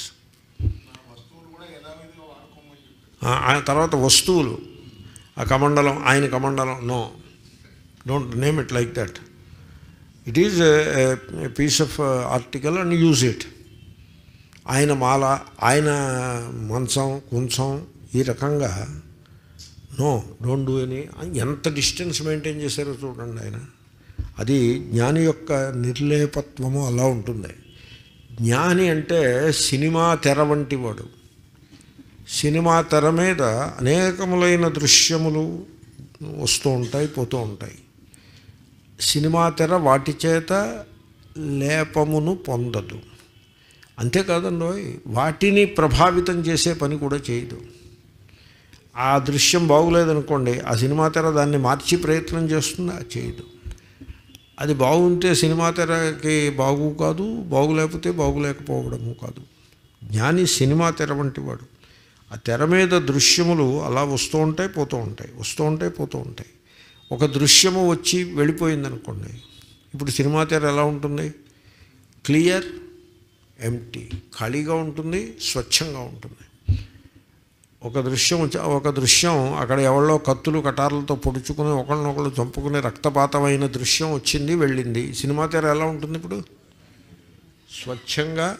ఆ ఆ తర్వాత వస్తువులు ఆ కమండలం ఆయన కమండలం no don't name it like that it is piece of article and use it ఆయన మాల ఆయన మంచం కుంచం ఈ రకంగా నో డోంట్ డూ ఎనీ ఎంత డిస్టెన్స్ మెయింటైన్ చేశారో చూడండి ఆయన అది జ్ఞాని యొక్క నిర్లేపత్వము అలా ఉంటుంది జ్ఞాని అంటే సినిమా తెర వంటి వాడు సినిమా తెర మీద అనేకములైన దృశ్యములు వస్తూ ఉంటాయి పోతూ ఉంటాయి సినిమా తెర వాటి చేత లేపమును పొందదు అంతేకాదండి వాటిని ప్రభావితం చేసే పని కూడా చేయదు ఆ దృశ్యం బాగులేదనుకోండి ఆ సినిమా తెర దాన్ని మార్చి ప్రయత్నం చేస్తుందా చేయదు అది బాగుంటే సినిమా తెరకి బాగు కాదు బాగులేకపోతే బాగులేకపోవడము కాదు జ్ఞాని సినిమా తెర వంటి వాడు ఆ తెర మీద దృశ్యములు అలా వస్తూ ఉంటాయి పోతూ ఉంటాయి వస్తూ ఉంటాయి పోతూ ఉంటాయి ఒక దృశ్యము వచ్చి వెళ్ళిపోయింది అనుకోండి ఇప్పుడు సినిమా తెర ఎలా ఉంటుంది క్లియర్ ఎంటీ ఖాళీగా ఉంటుంది స్వచ్ఛంగా ఉంటుంది ఒక దృశ్యం వచ్చి ఒక దృశ్యం అక్కడ ఎవరో కత్తులు కటార్లతో పొడుచుకుని ఒకళ్ళనొకళ్ళు చంపుకుని రక్తపాతమైన దృశ్యం వచ్చింది వెళ్ళింది సినిమా తెర ఎలా ఉంటుంది ఇప్పుడు స్వచ్ఛంగా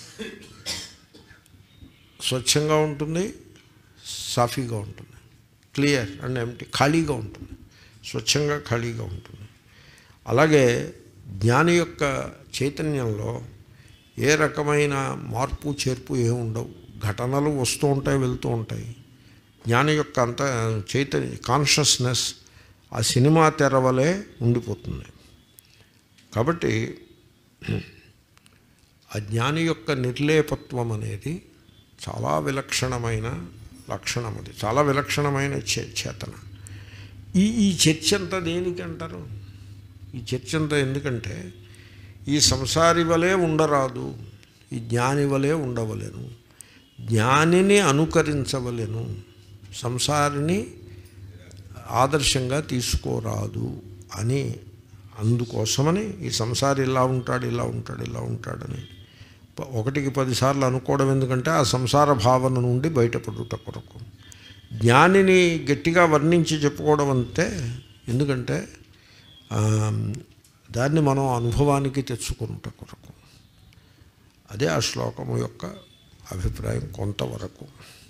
స్వచ్ఛంగా ఉంటుంది సాఫీగా ఉంటుంది క్లియర్ అండ్ ఎంటీ ఖాళీగా ఉంటుంది స్వచ్ఛంగా ఖాళీగా ఉంటుంది అలాగే జ్ఞాని యొక్క చైతన్యంలో ఏ రకమైన మార్పు చేర్పు ఏమి ఉండవు ఘటనలు వస్తూ ఉంటాయి వెళ్తూ ఉంటాయి జ్ఞాని యొక్క అంత చైతన్య కాన్షియస్నెస్ ఆ సినిమా తెర వలె ఉండిపోతుంది కాబట్టి ఆ జ్ఞాని యొక్క నిర్లేపత్వం అనేది చాలా విలక్షణమైన లక్షణం అది చాలా విలక్షణమైన చే- చేతన ఈ ఈ చర్చ అంతా దేనికి అంటారు ఈ చర్చ అంతా ఎందుకంటే ఈ సంసారి వలె ఉండరాదు ఈ జ్ఞాని వలె ఉండవలెను జ్ఞానిని అనుకరించవలెను సంసారిని ఆదర్శంగా తీసుకోరాదు అని అందుకోసమని ఈ సంసారి ఇలా ఉంటాడు ఇలా ఉంటాడు ఇలా ఉంటాడని ప- ఒకటికి పదిసార్లు అనుకోవడం ఎందుకంటే ఆ సంసార భావన నుండి బయటపడుట కొరకు జ్ఞానిని గట్టిగా వర్ణించి చెప్పుకోవడం అంతే ఎందుకంటే ఆ, దాన్ని మనం అనుభవానికి తెచ్చుకున్నట కొరకు అదే ఆ శ్లోకము యొక్క అభిప్రాయం కొంతవరకు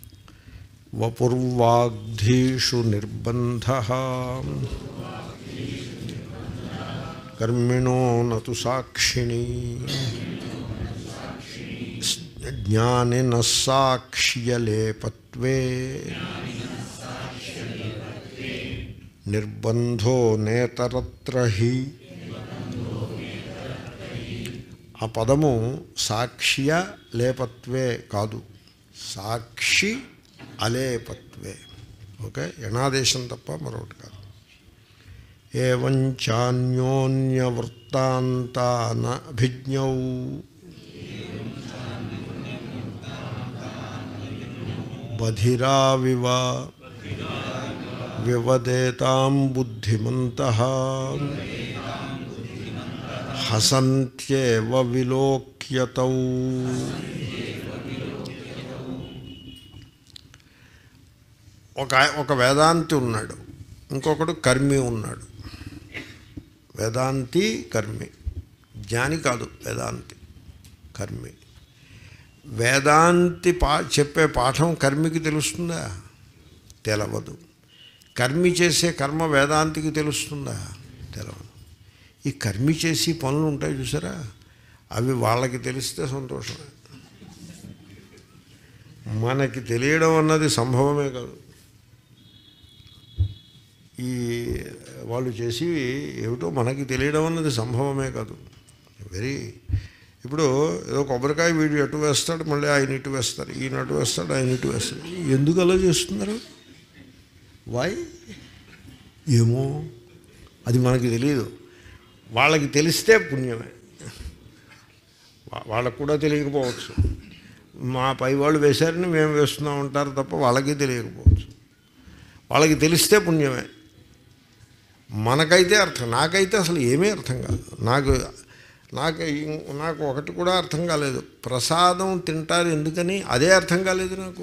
వపుర్వాగ్ధీషు నిర్బంధ కర్మిణో నతు సాక్షిణీ జ్ఞానిన సాక్ష్యలేపత్వే నిర్బంధో నేతరత్ర హి ఆ పదము సాక్ష్య లేపత్వే కాదు సాక్షి అలేపత్వే ఓకే యణాదేశం తప్ప మరొకటి కాదు ఏవంచాన్యోన్యవృత్తాంతానభిజ్ఞౌ బధిరావివ వివదేతాం బుద్ధిమంత హసంత్యేవ విలోక్యతౌ ఒక ఒక వేదాంతి ఉన్నాడు ఇంకొకడు కర్మి ఉన్నాడు వేదాంతి కర్మి జ్ఞాని కాదు వేదాంతి కర్మి వేదాంతి పా చెప్పే పాఠం కర్మికి తెలుస్తుందా తెలవదు కర్మి చేసే కర్మ వేదాంతికి తెలుస్తుందా తెలవదు ఈ కర్మి చేసి పనులు ఉంటాయి చూసారా అవి వాళ్ళకి తెలిస్తే సంతోషమే మనకి తెలియడం అన్నది సంభవమే కాదు ఈ వాళ్ళు చేసి ఏమిటో మనకి తెలియడం అన్నది సంభవమే కాదు వెరీ ఇప్పుడు ఏదో కొబ్బరికాయ వీడు ఎటు వేస్తాడు మళ్ళీ ఆయన ఇటు వేస్తారు ఈయన అటు వేస్తాడు ఆయన ఇటు వేస్తాడు ఎందుకు అలా చేస్తున్నారు వై ఏమో అది మనకి తెలియదు వాళ్ళకి తెలిస్తే పుణ్యమే వా- వాళ్ళకు కూడా తెలియకపోవచ్చు మా పై వాళ్ళు వేశారని మేము వేస్తున్నాం ఉంటారు తప్ప వాళ్ళకి తెలియకపోవచ్చు వాళ్ళకి తెలిస్తే పుణ్యమే మనకైతే అర్థం నాకైతే అసలు ఏమీ అర్థం కాదు నాకు నాకు ఇం- నాకు ఒకటి కూడా అర్థం కాలేదు ప్రసాదం తింటారు ఎందుకని అదే అర్థం కాలేదు నాకు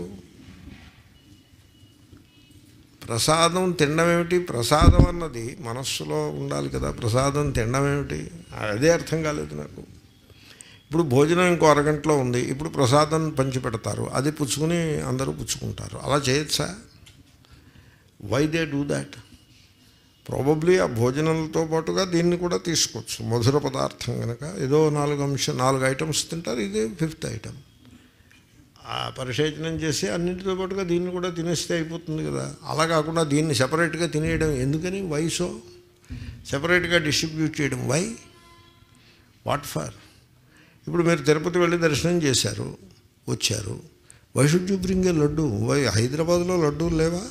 ప్రసాదం తినడం ఏమిటి ప్రసాదం అన్నది మనస్సులో ఉండాలి కదా ప్రసాదం తినడం ఏమిటి అదే అర్థం కాలేదు నాకు ఇప్పుడు భోజనం ఇంకో అరగంటలో ఉంది ఇప్పుడు ప్రసాదం పంచి పెడతారు అది పుచ్చుకుని అందరూ పుచ్చుకుంటారు అలా చేయొచ్చా why they do that probably ఆ భోజనంతో పాటుగా దీన్ని కూడా తీసుకోవచ్చు మధుర పదార్థం కనుక ఏదో నాలుగు అంశం నాలుగు ఐటమ్స్ తింటారు ఇదే ఫిఫ్త్ ఐటమ్ ఆ పరిశేచనం చేసి అన్నింటితో పాటుగా దీన్ని కూడా తినేస్తే అయిపోతుంది కదా అలా కాకుండా దీన్ని సెపరేట్గా తినేయడం ఎందుకని వయసో సెపరేట్గా డిస్ట్రిబ్యూట్ చేయడం వై వాట్ ఫర్ ఇప్పుడు మీరు తిరుపతి వెళ్ళి దర్శనం చేశారు వచ్చారు why should you bring a laddu why హైదరాబాద్లో లడ్డూలు లేవా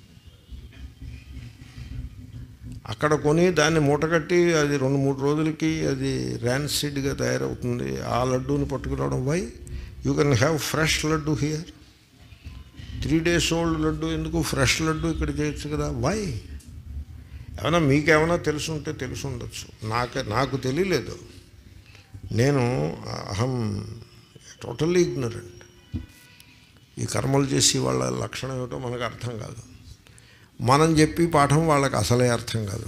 అక్కడ కొని దాన్ని మూటగట్టి అది రెండు మూడు రోజులకి అది ర్యాన్సిడ్గా తయారవుతుంది ఆ లడ్డూని పట్టుకురావడం why you can have fresh laddu here three days old laddu ఎందుకు ఫ్రెష్ లడ్డు ఇక్కడ చేయొచ్చు కదా వై ఏమైనా మీకేమైనా తెలుసుంటే తెలిసి ఉండొచ్చు నాకు నాకు తెలియలేదు నేను అహం టోటల్లీ ఇగ్నరెంట్ ఈ కర్మలు చేసి వాళ్ళ లక్షణం ఏమిటో మనకు అర్థం కాదు మనం చెప్పి పాఠం వాళ్ళకి అసలే అర్థం కాదు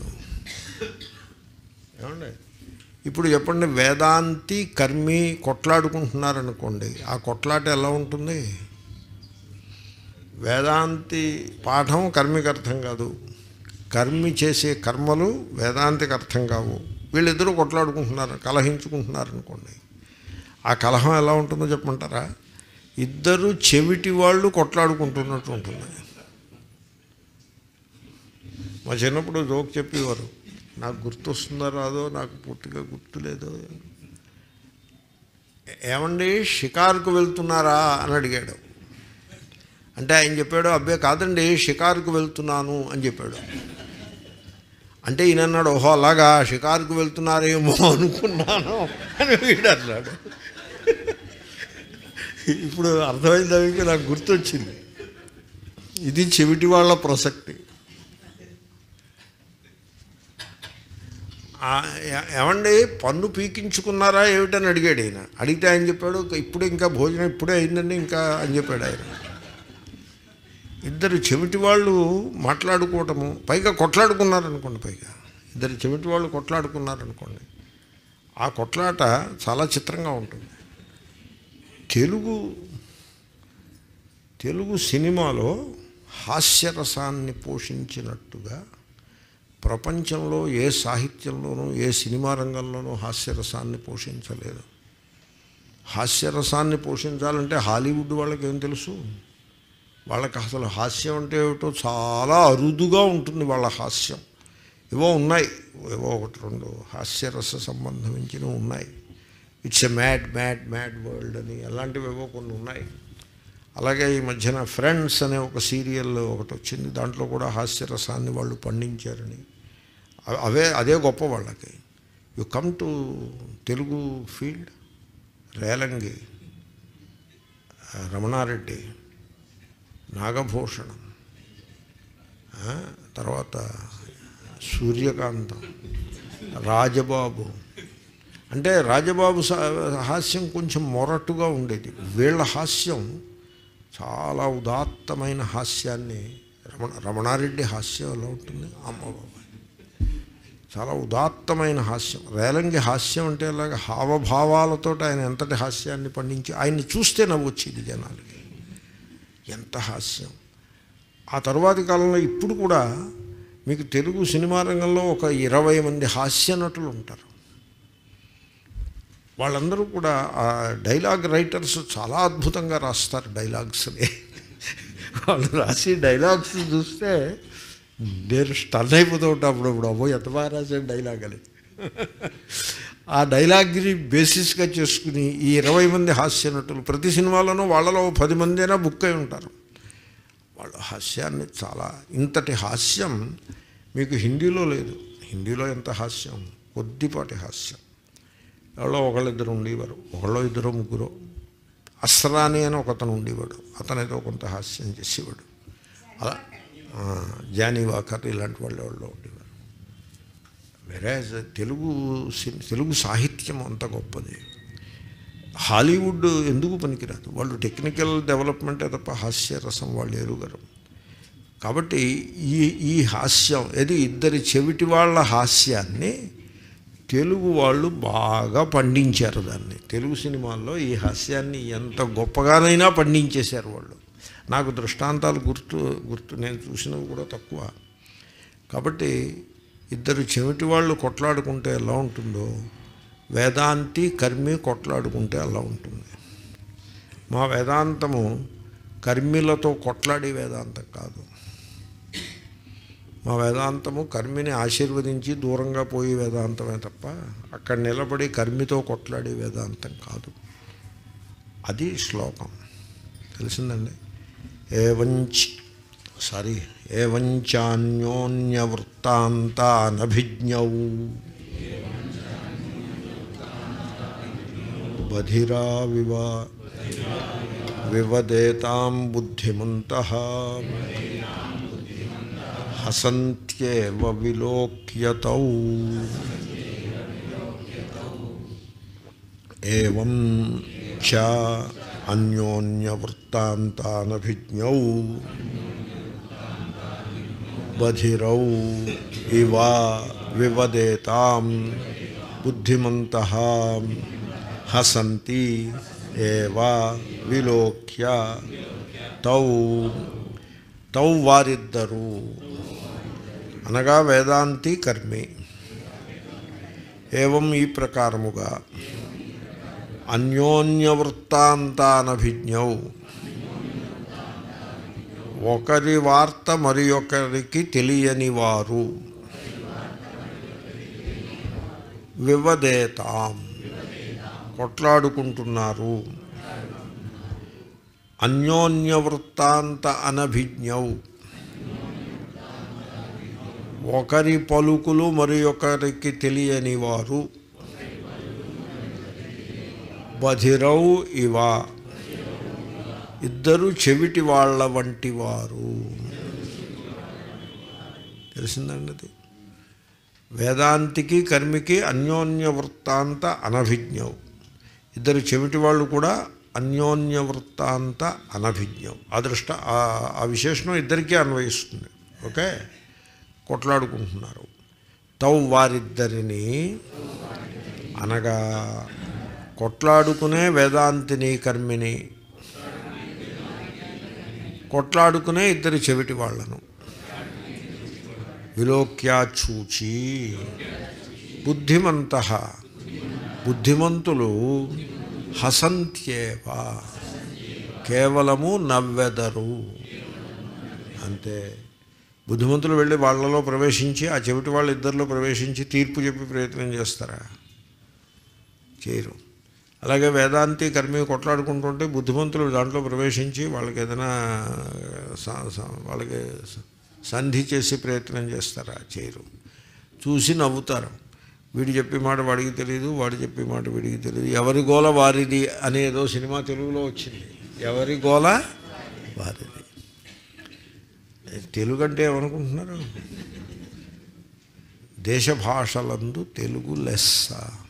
ఏమండి ఇప్పుడు చెప్పండి వేదాంతి కర్మి కొట్లాడుకుంటున్నారనుకోండి ఆ కొట్లాట ఎలా ఉంటుంది వేదాంతి పాఠం కర్మికి అర్థం కాదు కర్మి చేసే కర్మలు వేదాంతికి అర్థం కావు వీళ్ళిద్దరూ కొట్లాడుకుంటున్నారు కలహించుకుంటున్నారు అనుకోండి ఆ కలహం ఎలా ఉంటుందో చెప్పమంటారా ఇద్దరు చెవిటి వాళ్ళు కొట్లాడుకుంటున్నట్టు ఉంటుంది మా చిన్నప్పుడు జోక్ చెప్పేవారు నాకు గుర్తొస్తుందో రాదో నాకు పూర్తిగా గుర్తులేదో ఏమండి షికారుకు వెళ్తున్నారా అని అడిగాడు అంటే ఆయన చెప్పాడు అబ్బాయి కాదండి షికారుకు వెళ్తున్నాను అని చెప్పాడు అంటే ఈయన అన్నాడు ఓహో అలాగా షికారుకు వెళ్తున్నారేమో అనుకున్నాను అని వీడు అన్నాడు ఇప్పుడు అర్థమైంది మీకు నాకు గుర్తొచ్చింది ఇది చెవిటి వాళ్ళ ప్రసక్తి ఆ, ఏ- ఏమండి పన్ను పీకించుకున్నారా ఏమిటని అడిగాడు ఆయన అడిగితే ఆయన చెప్పాడు ఇప్పుడు ఇంకా భోజనం ఇప్పుడే అయిందండి ఇంకా అని చెప్పాడు ఆయన ఇద్దరు చెవిటి వాళ్ళు మాట్లాడుకోవటము పైగా కొట్లాడుకున్నారనుకోండి పైగా ఇద్దరు చెవిటి వాళ్ళు కొట్లాడుకున్నారనుకోండి ఆ కొట్లాట చాలా చిత్రంగా ఉంటుంది తెలుగు తెలుగు సినిమాలో హాస్యరసాన్ని పోషించినట్టుగా ప్రపంచంలో ఏ సాహిత్యంలోనూ ఏ సినిమా రంగంలోనూ హాస్యరసాన్ని పోషించలేదు హాస్యరసాన్ని పోషించాలంటే హాలీవుడ్ వాళ్ళకి ఏం తెలుసు వాళ్ళకి అసలు హాస్యం అంటే ఏమిటో చాలా అరుదుగా ఉంటుంది వాళ్ళ హాస్యం ఏవో ఉన్నాయి ఏవో ఒకటి రెండు హాస్యరస సంబంధించినవి ఉన్నాయి it's a mad mad mad world అని అలాంటివి ఏవో కొన్ని ఉన్నాయి అలాగే ఈ మధ్యన ఫ్రెండ్స్ అనే ఒక సీరియల్ ఒకటి వచ్చింది దాంట్లో కూడా హాస్యరసాన్ని వాళ్ళు పండించారని అ- అవే అదే గొప్ప వాళ్ళకి you come to Telugu field Relangi ఆ, రమణారెడ్డి నాగభూషణం ఆ, తర్వాత సూర్యకాంతం రాజబాబు అంటే రాజబాబు సా- హాస్యం కొంచెం మొరటుగా ఉండేది వీళ్ళ హాస్యం చాలా ఉదాత్తమైన హాస్యాన్ని రమణ రమణారెడ్డి హాస్యం ఎలా ఉంటుంది అమ్మ బాబాయ్ చాలా ఉదాత్తమైన హాస్యం రేలంగి హాస్యం అంటే అలాగ హావభావాలతో ఆయన ఎంతటి హాస్యాన్ని పండించి ఆయన్ని చూస్తే నవ్వు వచ్చేది జనాలకి ఎంత హాస్యం ఆ తరువాతి కాలంలో ఇప్పుడు కూడా మీకు తెలుగు సినిమా రంగంలో ఒక ఇరవై మంది హాస్య నటులు ఉంటారు వాళ్ళందరూ కూడా ఆ డైలాగ్ రైటర్స్ చాలా అద్భుతంగా రాస్తారు డైలాగ్స్ని వాళ్ళు రాసి డైలాగ్స్ చూస్తే నేను స్టన్ అయిపోతూ ఉంటా అప్పుడప్పుడు అబ్బో ఎంత బాగా రాసే డైలాగ్ అని ఆ డైలాగ్ని బేసిస్గా చేసుకుని ఈ ఇరవై మంది హాస్య నటులు ప్రతి సినిమాలోనూ వాళ్ళలో ఓ పది మంది అయినా బుక్ అయి ఉంటారు వాళ్ళు హాస్యాన్ని చాలా ఇంతటి హాస్యం మీకు హిందీలో లేదు హిందీలో ఎంత హాస్యం కొద్దిపాటి హాస్యం ఎవరో ఒకళ్ళిద్దరు ఉండేవారు ఒకళ్ళో ఇద్దరు ముగ్గురు అస్రాని అని ఒకతను ఉండేవాడు అతను ఏదో కొంత హాస్యం చేసేవాడు అలా ఆ, జానీ వాకర్ ఇలాంటి వాళ్ళు వాళ్ళు ఉండేవారు వేరే తెలుగు సి- తెలుగు సాహిత్యం అంత గొప్పది హాలీవుడ్ ఎందుకు పనికిరాదు వాళ్ళు టెక్నికల్ డెవలప్మెంటే తప్ప హాస్య రసం వాళ్ళు ఎరుగరు కాబట్టి ఈ ఈ హాస్యం ఏది ఇద్దరి చెవిటి వాళ్ళ హాస్యాన్ని తెలుగు వాళ్ళు బాగా పండించారు దాన్ని తెలుగు సినిమాల్లో ఈ హాస్యాన్ని ఎంత గొప్పగానైనా పండించేశారు వాళ్ళు నాకు దృష్టాంతాలు గుర్తు గుర్తు నేను చూసినవి కూడా తక్కువ కాబట్టి ఇద్దరు చెవిటి వాళ్ళు కొట్లాడుకుంటే ఎలా ఉంటుందో వేదాంతి కర్మి కొట్లాడుకుంటే అలా ఉంటుంది మా వేదాంతము కర్మిలతో కొట్లాడే వేదాంతం కాదు మా వేదాంతము కర్మిని ఆశీర్వదించి దూరంగా పోయే వేదాంతమే తప్ప అక్కడ నిలబడి కర్మితో కొట్లాడే వేదాంతం కాదు అది శ్లోకం తెలిసిందండి ఏవంచ్ సారీ ఏవంచాన్యోన్యవృత్తాంతానభిజ్ఞౌ బధిరావివ వివదేతాం బుద్ధిమంత హసంత్యేవ విలోక్యతౌ ఏం చ అన్యోన్యవృత్తాంతానభిజ్ఞౌ బధిరౌ ఇవ వివదేతాం బుద్ధిమంత హసంతి ఏవ విలోక్య తౌ తౌ వారిద్దరు అనగా వేదాంతి కర్మి ఏవం ఈ ప్రకారముగా అన్యోన్యవృత్తాంతానభిజ్ఞౌ ఒకరి వార్త మరి ఒకరికి తెలియని వారు వివదేతాం కొట్లాడుకుంటున్నారు అన్యోన్యవృత్తాంత అనభిజ్ఞౌ ఒకరి పలుకులు మరి ఒకరికి తెలియని వారు బధిరౌ ఇవ ఇద్దరు చెవిటి వాళ్ళ వంటి వారు తెలిసిందండి అది వేదాంతికి కర్మికి అన్యోన్య వృత్తాంత అనభిజ్ఞం ఇద్దరు చెవిటి వాళ్ళు కూడా అన్యోన్య వృత్తాంత అనభిజ్ఞం ఆ దృష్ట ఆ- ఆ విశేషణం ఇద్దరికీ అన్వయిస్తుంది ఓకే కొట్లాడుకుంటున్నారు తౌ వారిద్దరిని అనగా కొట్లాడుకునే వేదాంతిని కర్మిని కొట్లాడుకునే ఇద్దరు చెవిటి వాళ్ళను విలోక్యాచూచి బుద్ధిమంత బుద్ధిమంతులు హసంత్యేవ కేవలము నవ్వెదరు అంతే బుద్ధిమంతులు వెళ్ళి వాళ్ళలో ప్రవేశించి ఆ చెవిటి వాళ్ళ ఇద్దరిలో ప్రవేశించి తీర్పు చెప్పి ప్రయత్నం చేస్తారా చేయరు అలాగే వేదాంతి కర్మి కొట్లాడుకుంటుంటే బుద్ధిమంతులు దాంట్లో ప్రవేశించి వాళ్ళకి ఏదైనా స- స- వాళ్ళకి స- సంధి చేసి ప్రయత్నం చేస్తారా చేయరు చూసి నవ్వుతారు వీడు చెప్పే మాట వాడికి తెలియదు వాడు చెప్పే మాట వీడికి తెలియదు ఎవరి గోల వారిది అనేదో సినిమా తెలుగులో వచ్చింది ఎవరి గోల వారిది తెలుగు అంటే ఏమనుకుంటున్నారు దేశ భాషలందు తెలుగు లెస్స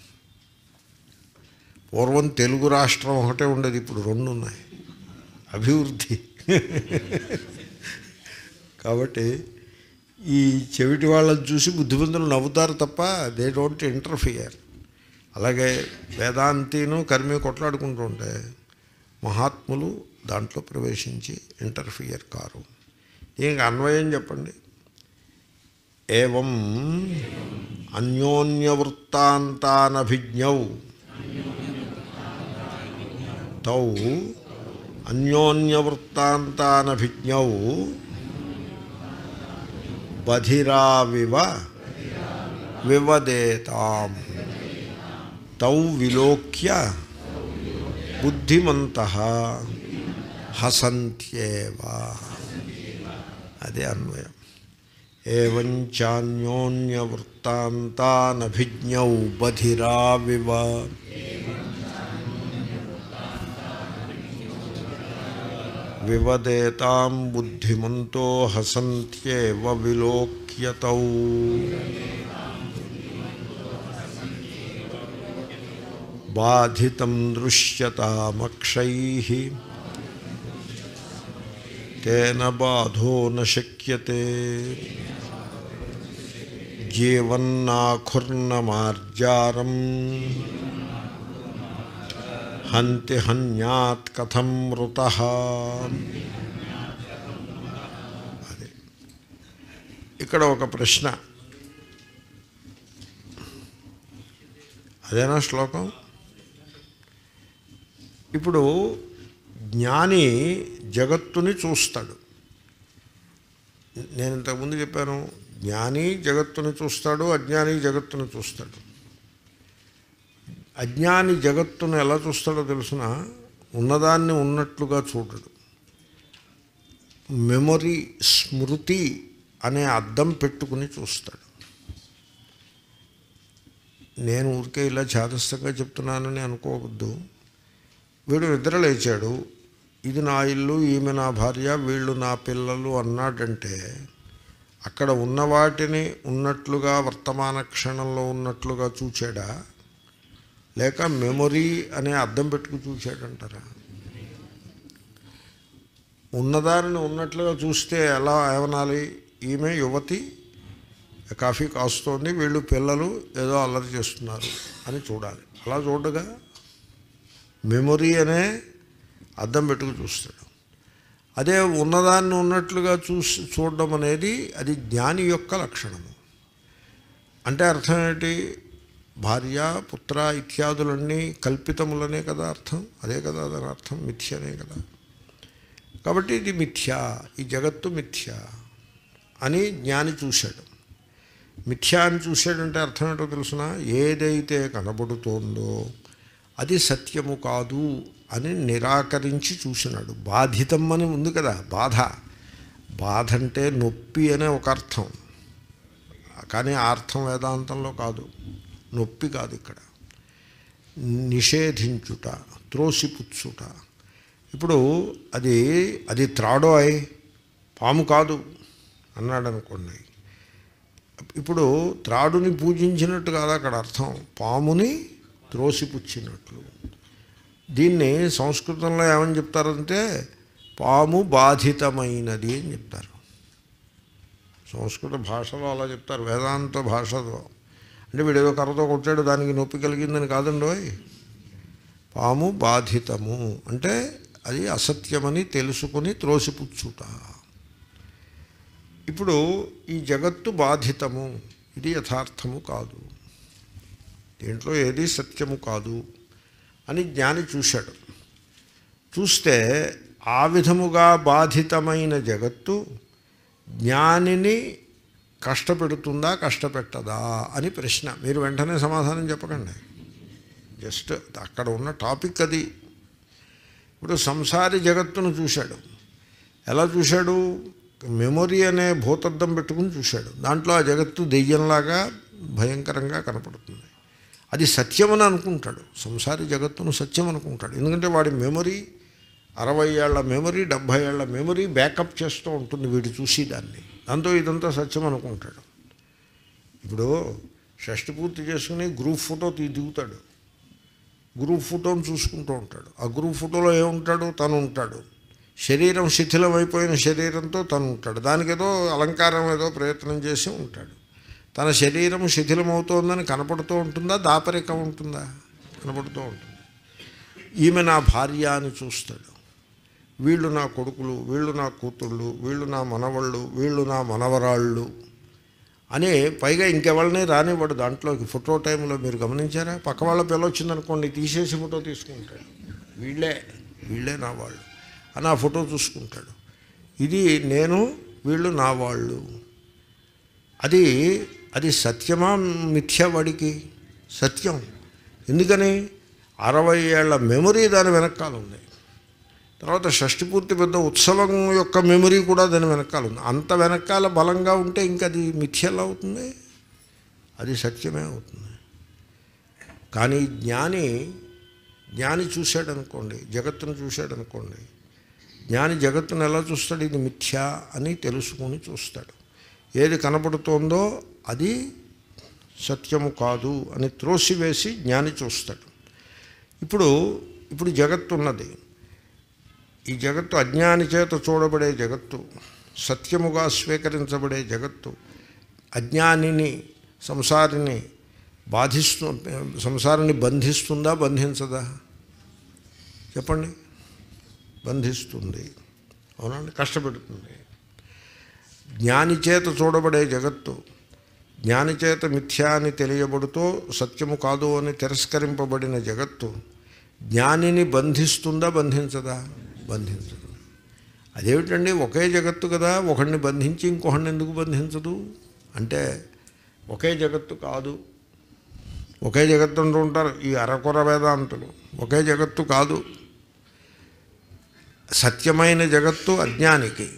పూర్వం తెలుగు రాష్ట్రం ఒకటే ఉండేది ఇప్పుడు రెండు ఉన్నాయి అభివృద్ధి కాబట్టి ఈ చెవిటి వాళ్ళని చూసి బుద్ధిమంతులు నవ్వుతారు తప్ప దే డోంట్ ఇంటర్ఫియర్ అలాగే వేదాంతిను కర్మి కొట్లాడుకుంటూ ఉంటే మహాత్ములు దాంట్లో ప్రవేశించి ఇంటర్ఫియర్ కారు దీనికి అన్వయం చెప్పండి ఏవం అన్యోన్యవృత్తాంతానభిజ్ఞౌ తౌ అన్యోన్యవృత్తాంతానభిజ్ఞౌ బధిరావివ వివదేతాం తౌ విలోక్య బుద్ధిమంత హసంత్యేవ అదే అన్వయం ఏవంచాన్యోన్యవృత్తాంతానభిజ్ఞౌ బధిరావివ వివదేతాం బుద్ధిమంతో హసంత్యేవ విలోక్యతౌ బాధితం దృశ్యతామక్షై తేన బాధో న శక్యతే జీవన్నాఖుర్నమార్జారం హంతి హన్యాత్ కథం మృత అదే ఇక్కడ ఒక ప్రశ్న అదేనా శ్లోకం ఇప్పుడు జ్ఞాని జగత్తుని చూస్తాడు నేను ఇంతకుముందు చెప్పాను జ్ఞాని జగత్తుని చూస్తాడు అజ్ఞాని జగత్తుని చూస్తాడు అజ్ఞాని జగత్తును ఎలా చూస్తాడో తెలుసిన ఉన్నదాన్ని ఉన్నట్లుగా చూడడు మెమొరీ స్మృతి అనే అద్దం పెట్టుకుని చూస్తాడు నేను ఊరికే ఇలా చాదస్తంగా చెప్తున్నానని అనుకోవద్దు వీడు నిద్ర లేచాడు ఇది నా ఇల్లు ఈమె నా భార్య వీళ్ళు నా పిల్లలు అన్నాడంటే అక్కడ ఉన్న వాటిని ఉన్నట్లుగా వర్తమాన క్షణంలో ఉన్నట్లుగా చూచాడా లేక మెమొరీ అనే అద్దం పెట్టుకు చూశాడంటారా ఉన్నదానిని ఉన్నట్లుగా చూస్తే ఎలా ఏమనాలి ఈమె యువతి కాఫీ కాస్తోంది వీళ్ళు పిల్లలు ఏదో అల్లరి చేస్తున్నారు అని చూడాలి అలా చూడగా మెమొరీ అనే అద్దం పెట్టుకు చూస్తాడు అదే ఉన్నదాన్ని ఉన్నట్లుగా చూసి చూడడం అనేది అది జ్ఞాని యొక్క లక్షణము అంటే అర్థం ఏంటి భార్య పుత్ర ఇత్యాదులన్నీ కల్పితములనే కదా అర్థం అదే కదా దాని అర్థం మిథ్యనే కదా కాబట్టి ఇది మిథ్య ఈ జగత్తు మిథ్య అని జ్ఞాని చూశాడు మిథ్య అని చూశాడంటే అర్థం ఏంటో తెలుసిన ఏదైతే కనబడుతోందో అది సత్యము కాదు అని నిరాకరించి చూసినాడు బాధితం అని ఉంది కదా బాధ బాధ అంటే నొప్పి అనే ఒక అర్థం కానీ ఆ అర్థం వేదాంతంలో కాదు నొప్పి కాదు ఇక్కడ నిషేధించుట త్రోసిపుచ్చుట ఇప్పుడు అది అది త్రాడో అయి పాము కాదు అన్నాడు అనుకోండి ఇప్పుడు త్రాడుని పూజించినట్టు కాదు అక్కడ అర్థం పాముని త్రోసిపుచ్చినట్లు దీన్ని సంస్కృతంలో ఏమని చెప్తారంటే పాము బాధితమైనది అని చెప్తారు సంస్కృత భాషలో అలా చెప్తారు వేదాంత భాషలో అంటే వీడు ఏదో కర్రతో కొట్టాడు దానికి నొప్పి కలిగిందని కాదండోయ్ పాము బాధితము అంటే అది అసత్యమని తెలుసుకుని త్రోసిపుచ్చుట ఇప్పుడు ఈ జగత్తు బాధితము ఇది యథార్థము కాదు దీంట్లో ఏది సత్యము కాదు అని జ్ఞాని చూశాడు చూస్తే ఆ విధముగా బాధితమైన జగత్తు జ్ఞానిని కష్టపెడుతుందా కష్టపెట్టదా అని ప్రశ్న మీరు వెంటనే సమాధానం చెప్పకండి జస్ట్ అక్కడ ఉన్న టాపిక్ అది ఇప్పుడు సంసారి జగత్తును చూశాడు ఎలా చూశాడు మెమొరీ అనే భూతద్దం పెట్టుకుని చూశాడు దాంట్లో ఆ జగత్తు దెయ్యంలాగా భయంకరంగా కనపడుతుంది అది సత్యమని అనుకుంటాడు సంసారి జగత్తును సత్యం అనుకుంటాడు ఎందుకంటే వాడి మెమొరీ అరవై ఏళ్ల మెమొరీ డెబ్భై ఏళ్ల మెమొరీ బ్యాకప్ చేస్తూ ఉంటుంది వీడు చూసి దాన్ని దాంతో ఇదంతా సత్యం అనుకుంటాడు ఇప్పుడు షష్టి పూర్తి చేసుకుని గ్రూప్ ఫోటో తీ దిగుతాడు గ్రూప్ ఫోటోని చూసుకుంటూ ఉంటాడు ఆ గ్రూప్ ఫోటోలో ఏముంటాడు తను ఉంటాడు శరీరం శిథిలం అయిపోయిన శరీరంతో తను ఉంటాడు దానికి ఏదో అలంకారం ఏదో ప్రయత్నం చేసి ఉంటాడు తన శరీరం శిథిలమవుతోందని కనపడుతూ ఉంటుందా దాపరికం ఉంటుందా కనపడుతూ ఉంటుంది ఈమె నా భార్య అని చూస్తాడు వీళ్ళు నా కొడుకులు వీళ్ళు నా కూతుళ్ళు వీళ్ళు నా మనవళ్ళు వీళ్ళు నా మనవరాళ్ళు అని పైగా ఇంకెవరిని రానివ్వడు దాంట్లోకి ఫోటో టైంలో మీరు గమనించారా పక్క వాళ్ళ పిల్ల వచ్చిందనుకోండి తీసేసి ఫోటో తీసుకుంటాడు వీళ్ళే వీళ్ళే నా వాళ్ళు అని ఆ ఫోటో చూసుకుంటాడు ఇది నేను వీళ్ళు నా వాళ్ళు అది అది సత్యమా మిథ్యా వాడికి సత్యం ఎందుకని అరవై ఏళ్ల మెమరీ దాని వెనకాల ఉంది తర్వాత షష్టిపూర్తి పెద్ద ఉత్సవం యొక్క మెమరీ కూడా దాని వెనకాల ఉంది అంత వెనకాల బలంగా ఉంటే ఇంకా అది మిథ్యలా అవుతుంది అది సత్యమే అవుతుంది కానీ జ్ఞాని జ్ఞాని చూశాడనుకోండి జగత్తును చూశాడనుకోండి జ్ఞాని జగత్తును ఎలా చూస్తాడు ఇది మిథ్యా అని తెలుసుకొని చూస్తాడు ఏది కనపడుతోందో అది సత్యము కాదు అని త్రోసివేసి జ్ఞాని చూస్తాడు ఇప్పుడు ఇప్పుడు జగత్తు ఉన్నది ఈ జగత్తు అజ్ఞాని చేత చూడబడే జగత్తు సత్యముగా స్వీకరించబడే జగత్తు అజ్ఞానిని సంసారిని బాధిస్తూ సంసారాన్ని బంధిస్తుందా బంధించదా చెప్పండి బంధిస్తుంది అవునండి కష్టపెడుతుంది జ్ఞాని చేత చూడబడే జగత్తు జ్ఞాని చేత మిథ్యా అని తెలియబడుతూ సత్యము కాదు అని తిరస్కరింపబడిన జగత్తు జ్ఞానిని బంధిస్తుందా బంధించదా బంధించదు అదేమిటండి ఒకే జగత్తు కదా ఒకడిని బంధించి ఇంకొకడిని ఎందుకు బంధించదు అంటే ఒకే జగత్తు కాదు ఒకే జగత్తు అంటూ ఉంటారు ఈ అరకొర వేదాంతులు ఒకే జగత్తు కాదు సత్యమైన జగత్తు అజ్ఞానికి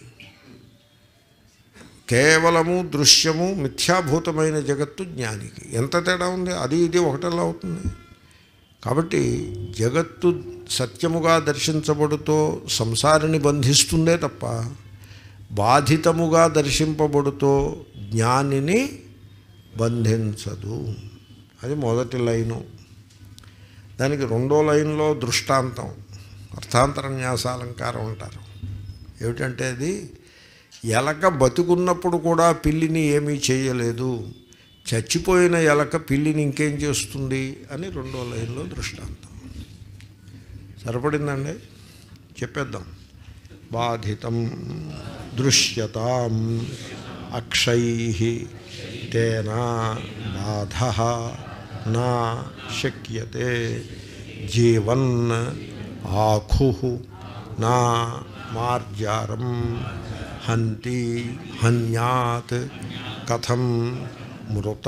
కేవలము దృశ్యము మిథ్యాభూతమైన జగత్తు జ్ఞానికి ఎంత తేడా ఉంది అది ఇది ఒకటెలా అవుతుంది కాబట్టి జగత్తు సత్యముగా దర్శించబడుతూ సంసారిని బంధిస్తుందే తప్ప బాధితముగా దర్శింపబడుతూ జ్ఞానిని బంధించదు అది మొదటి లైను దానికి రెండో లైన్లో దృష్టాంతం అర్థాంతర న్యాసాలంకారం అంటారు ఏమిటంటే అది ఎలక బతుకున్నప్పుడు కూడా పిల్లిని ఏమీ చేయలేదు చచ్చిపోయిన ఎలక పిల్లిని ఇంకేం చేస్తుంది అని రెండో లైన్లో దృష్టాంతం సరిపడిందండి చెప్పేద్దాం బాధితం దృశ్యతాం అక్షై తేనా బాధ నా శక్యతే జీవన్ ఆఖు నా మార్జారం హంతి హన్యాత్ కథం మృత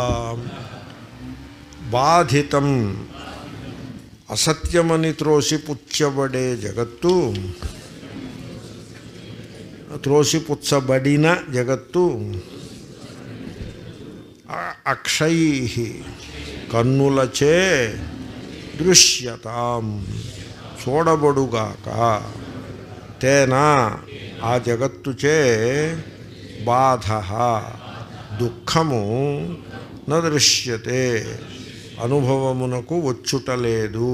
బాధితం అసత్యమని త్రోసిపుచ్చబడే జగత్తు త్రోసిపుచ్చబడిన జగత్తు అక్షై కన్నులచే దృశ్యతాం చూడబడుగాక తేనా ఆ జగత్తుచే బాధ దుఃఖము నదృశ్యతే అనుభవమునకు వచ్చుటలేదు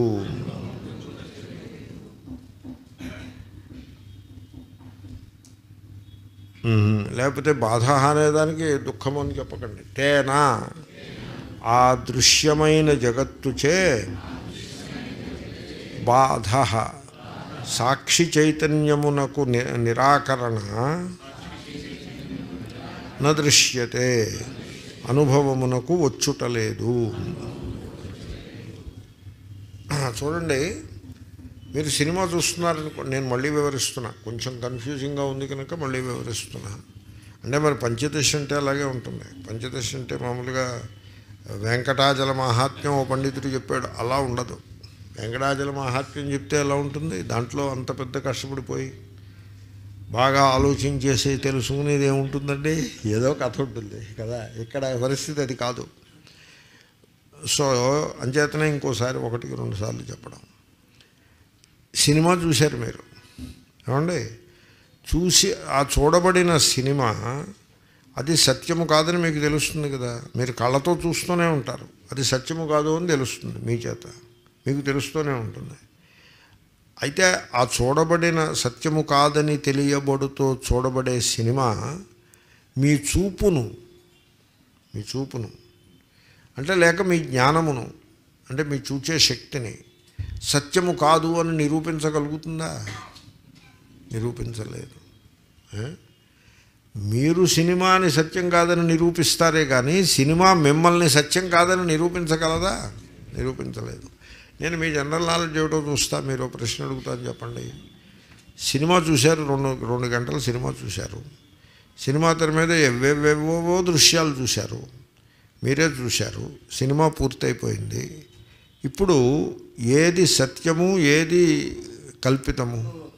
ఉహుం, లేకపోతే బాధ అనేదానికి దుఃఖము అని చెప్పకండి తేనా ఆ దృశ్యమైన జగత్తుచే బాధ సాక్షి చైతన్యమునకు ని నిరాకరణ నదృశ్యతే అనుభవమునకు వచ్చుటలేదు చూడండి మీరు సినిమా చూస్తున్నారనుకో నేను మళ్ళీ వివరిస్తున్నా కొంచెం కన్ఫ్యూజింగ్గా ఉంది కనుక మళ్ళీ వివరిస్తున్నా అంటే మరి పంచదశ అంటే అలాగే ఉంటుంది పంచదశ అంటే మామూలుగా వెంకటాచల మహాత్మ్యం ఓ పండితుడు చెప్పాడు అలా ఉండదు వెంకటాచల మహాత్మ్యం చెప్తే ఎలా ఉంటుంది దాంట్లో అంత పెద్ద కష్టపడిపోయి బాగా ఆలోచించేసి తెలుసుకునేది ఏముంటుందండి ఏదో కథ ఉంటుంది కదా ఇక్కడ పరిస్థితి అది కాదు సో అంచేతనే ఇంకోసారి ఒకటికి రెండు సార్లు చెప్పడం సినిమా చూశారు మీరు ఏమండి చూసి ఆ చూడబడిన సినిమా అది సత్యము కాదని మీకు తెలుస్తుంది కదా మీరు కళ్ళతో చూస్తూనే ఉంటారు అది సత్యము కాదు అని తెలుస్తుంది మీ చేత మీకు తెలుస్తూనే ఉంటుంది అయితే ఆ చూడబడిన సత్యము కాదని తెలియబడుతూ చూడబడే సినిమా మీ చూపును మీ చూపును అంటే లేక మీ జ్ఞానమును అంటే మీ చూచే శక్తిని సత్యము కాదు అని నిరూపించగలుగుతుందా నిరూపించలేదు ఏ? మీరు సినిమాని సత్యం కాదని నిరూపిస్తారే కానీ సినిమా మిమ్మల్ని సత్యం కాదని నిరూపించగలదా నిరూపించలేదు నేను మీ జనరల్ నాలెడ్జ్ ఏమిటో చూస్తా మీరు ఓ ప్రశ్న అడుగుతాను చెప్పండి సినిమా చూశారు రెండు రెండు గంటలు సినిమా చూశారు సినిమా తెర మీద ఎవేవేవో దృశ్యాలు చూశారు మీరే చూశారు సినిమా పూర్తయిపోయింది ఇప్పుడు ఏది సత్యము ఏది కల్పితము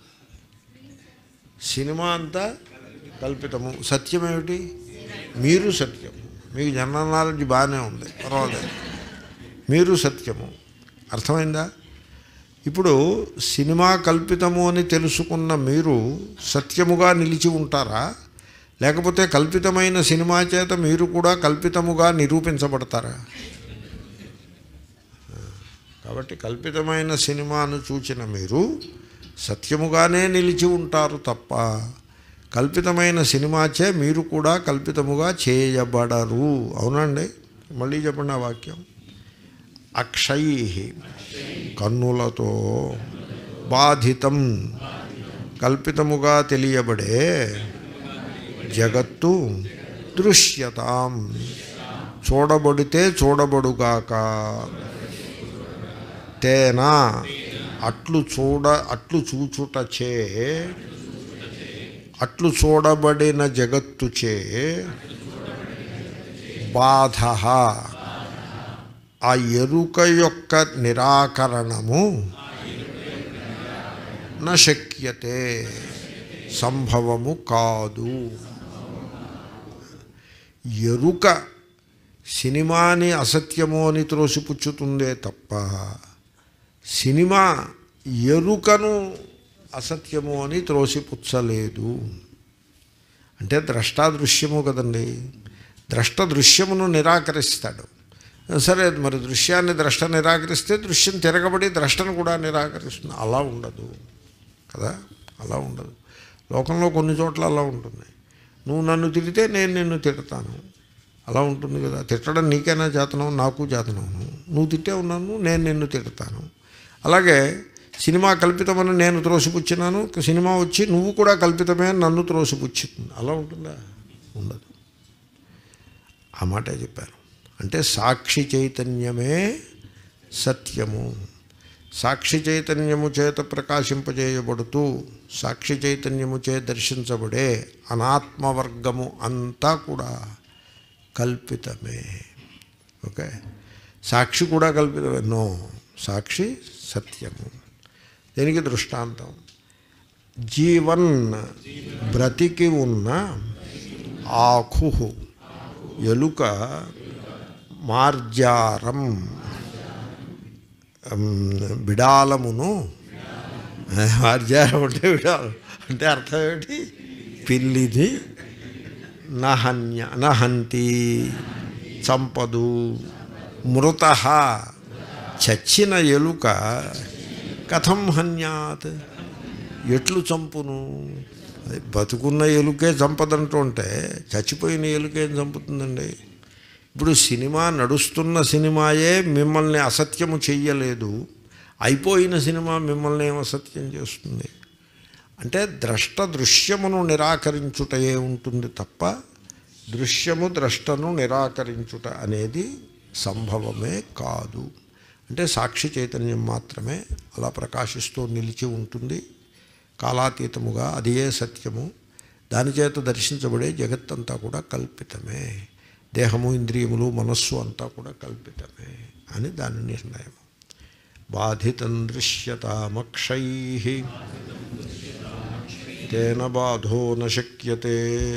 సినిమా అంతా కల్పితము సత్యం ఏమిటి మీరు సత్యం మీకు జనరల్ నాలెడ్జ్ బాగానే ఉంది పర్వాలేదు మీరు సత్యము అర్థమైందా ఇప్పుడు సినిమా కల్పితము అని తెలుసుకున్న మీరు సత్యముగా నిలిచి ఉంటారా లేకపోతే కల్పితమైన సినిమా చేత మీరు కూడా కల్పితముగా నిరూపించబడతారా కాబట్టి కల్పితమైన సినిమాను చూచిన మీరు సత్యముగానే నిలిచి ఉంటారు తప్ప కల్పితమైన సినిమాచే మీరు కూడా కల్పితముగా చేయబడరు అవునండి మళ్ళీ చెప్పండి ఆ వాక్యం అక్షై కన్నులతో బాధితం కల్పితముగా తెలియబడే జగత్తు దృశ్యతాం చూడబడితే చూడబడుగాక తేనా అట్లు చూడ అట్లు చూచుటచే అట్లు చూడబడిన జగత్తుచే బాధ ఆ ఎరుక యొక్క నిరాకరణము నశక్యతే సంభవము కాదు ఎరుక సినిమాని అసత్యము అని త్రోసిపుచ్చుతుందే తప్ప సినిమా ఎరుకను అసత్యము అని త్రోసిపుచ్చలేదు అంటే ద్రష్టాదృశ్యము కదండి ద్రష్ట దృశ్యమును నిరాకరిస్తాడు సరే మరి దృశ్యాన్ని ద్రష్ట నిరాకరిస్తే దృశ్యం తిరగబడి ద్రష్టను కూడా నిరాకరిస్తుంది అలా ఉండదు కదా అలా ఉండదు లోకంలో కొన్ని చోట్ల అలా ఉంటుంది నువ్వు నన్ను తిడితే నేను నిన్ను తిడతాను అలా ఉంటుంది కదా తిట్టడం నీకైనా చేతనం నాకు చేతనవును నువ్వు తిట్టే ఉన్నాను నేను నిన్ను తిడతాను అలాగే సినిమా కల్పితమని నేను త్రోసిపుచ్చినాను సినిమా వచ్చి నువ్వు కూడా కల్పితమే అని నన్ను త్రోసిపుచ్చుతుంది అలా ఉంటుందా ఉండదు ఆ మాటే చెప్పాను అంటే సాక్షి చైతన్యమే సత్యము సాక్షి చైతన్యము చేత ప్రకాశింపజేయబడుతూ సాక్షి చైతన్యము చే దర్శించబడే అనాత్మవర్గము అంతా కూడా కల్పితమే ఓకే సాక్షి కూడా కల్పితమే నో సాక్షి సత్యము దీనికి దృష్టాంతం జీవన్ బ్రతికి ఉన్న ఆకు ఎలుక మార్జారం బిడాలమును మార్జారం అంటే బిడాలం అంటే అర్థం ఏమిటి పిల్లిని నహన్య నహంతి చంపదు మృత చచ్చిన ఎలుక కథం హన్యాత్ ఎట్లు చంపును అది బతుకున్న ఎలుకే చంపదంటుంటే చచ్చిపోయిన ఎలుకేం చంపుతుందండి ఇప్పుడు సినిమా నడుస్తున్న సినిమాయే మిమ్మల్ని అసత్యము చెయ్యలేదు అయిపోయిన సినిమా మిమ్మల్ని ఏం అసత్యం చేస్తుంది అంటే ద్రష్ట దృశ్యమును నిరాకరించుటయే ఉంటుంది తప్ప దృశ్యము ద్రష్టను నిరాకరించుట అనేది సంభవమే కాదు అంటే సాక్షి చైతన్యం మాత్రమే అలా ప్రకాశిస్తూ నిలిచి ఉంటుంది కాలాతీతముగా అదియే సత్యము దాని చేత దర్శించబడే జగత్తంతా కూడా కల్పితమే దేహము ఇంద్రియములు మనస్సు అంతా కూడా కల్పితమే అని దాని నిర్ణయం బాధితం దృశ్యతామక్షై తేన బాధో నశక్యతే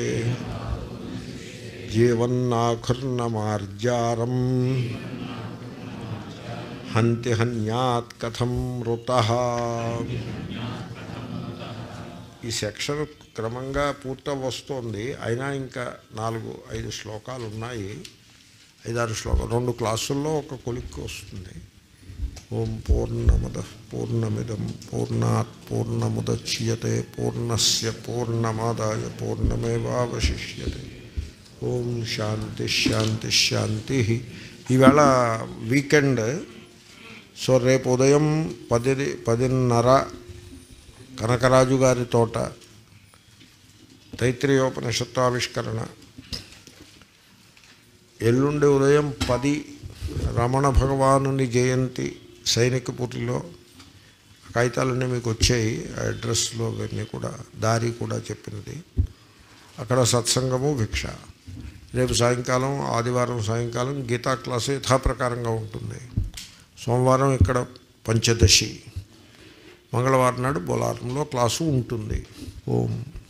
జీవన్నాఖుర్నమార్జారం హంతి హన్యాత్ కథం మృత ఈ సెక్షన్ క్రమంగా పూర్తి వస్తోంది అయినా ఇంకా నాలుగు ఐదు శ్లోకాలు ఉన్నాయి ఐదారు శ్లోకాలు రెండు క్లాసుల్లో ఒక కొలిక్కి వస్తుంది ఓం పూర్ణమద పూర్ణమిదం పూర్ణాత్ పూర్ణముద్యతే పూర్ణస్య పూర్ణమాదాయ పూర్ణమేవాశిష్యతే ఓం శాంతి శాంతి శాంతి ఈవేళ వీకెండ్ సో రేపు ఉదయం పది పదిన్నర కనకరాజు గారి తోట తైత్రీయోపనిషత్తు ఆవిష్కరణ ఎల్లుండి ఉదయం పది రమణ భగవానుని జయంతి సైనికపురిలో కాగితాలన్నీ మీకు వచ్చాయి ఆ అడ్రస్లో అవన్నీ కూడా దారి కూడా చెప్పినది అక్కడ సత్సంగము భిక్ష రేపు సాయంకాలం ఆదివారం సాయంకాలం గీతా క్లాసు యథాప్రకారంగా ఉంటుంది సోమవారం ఇక్కడ పంచదశి మంగళవారం నాడు బొలారంలో క్లాసు ఉంటుంది ఓం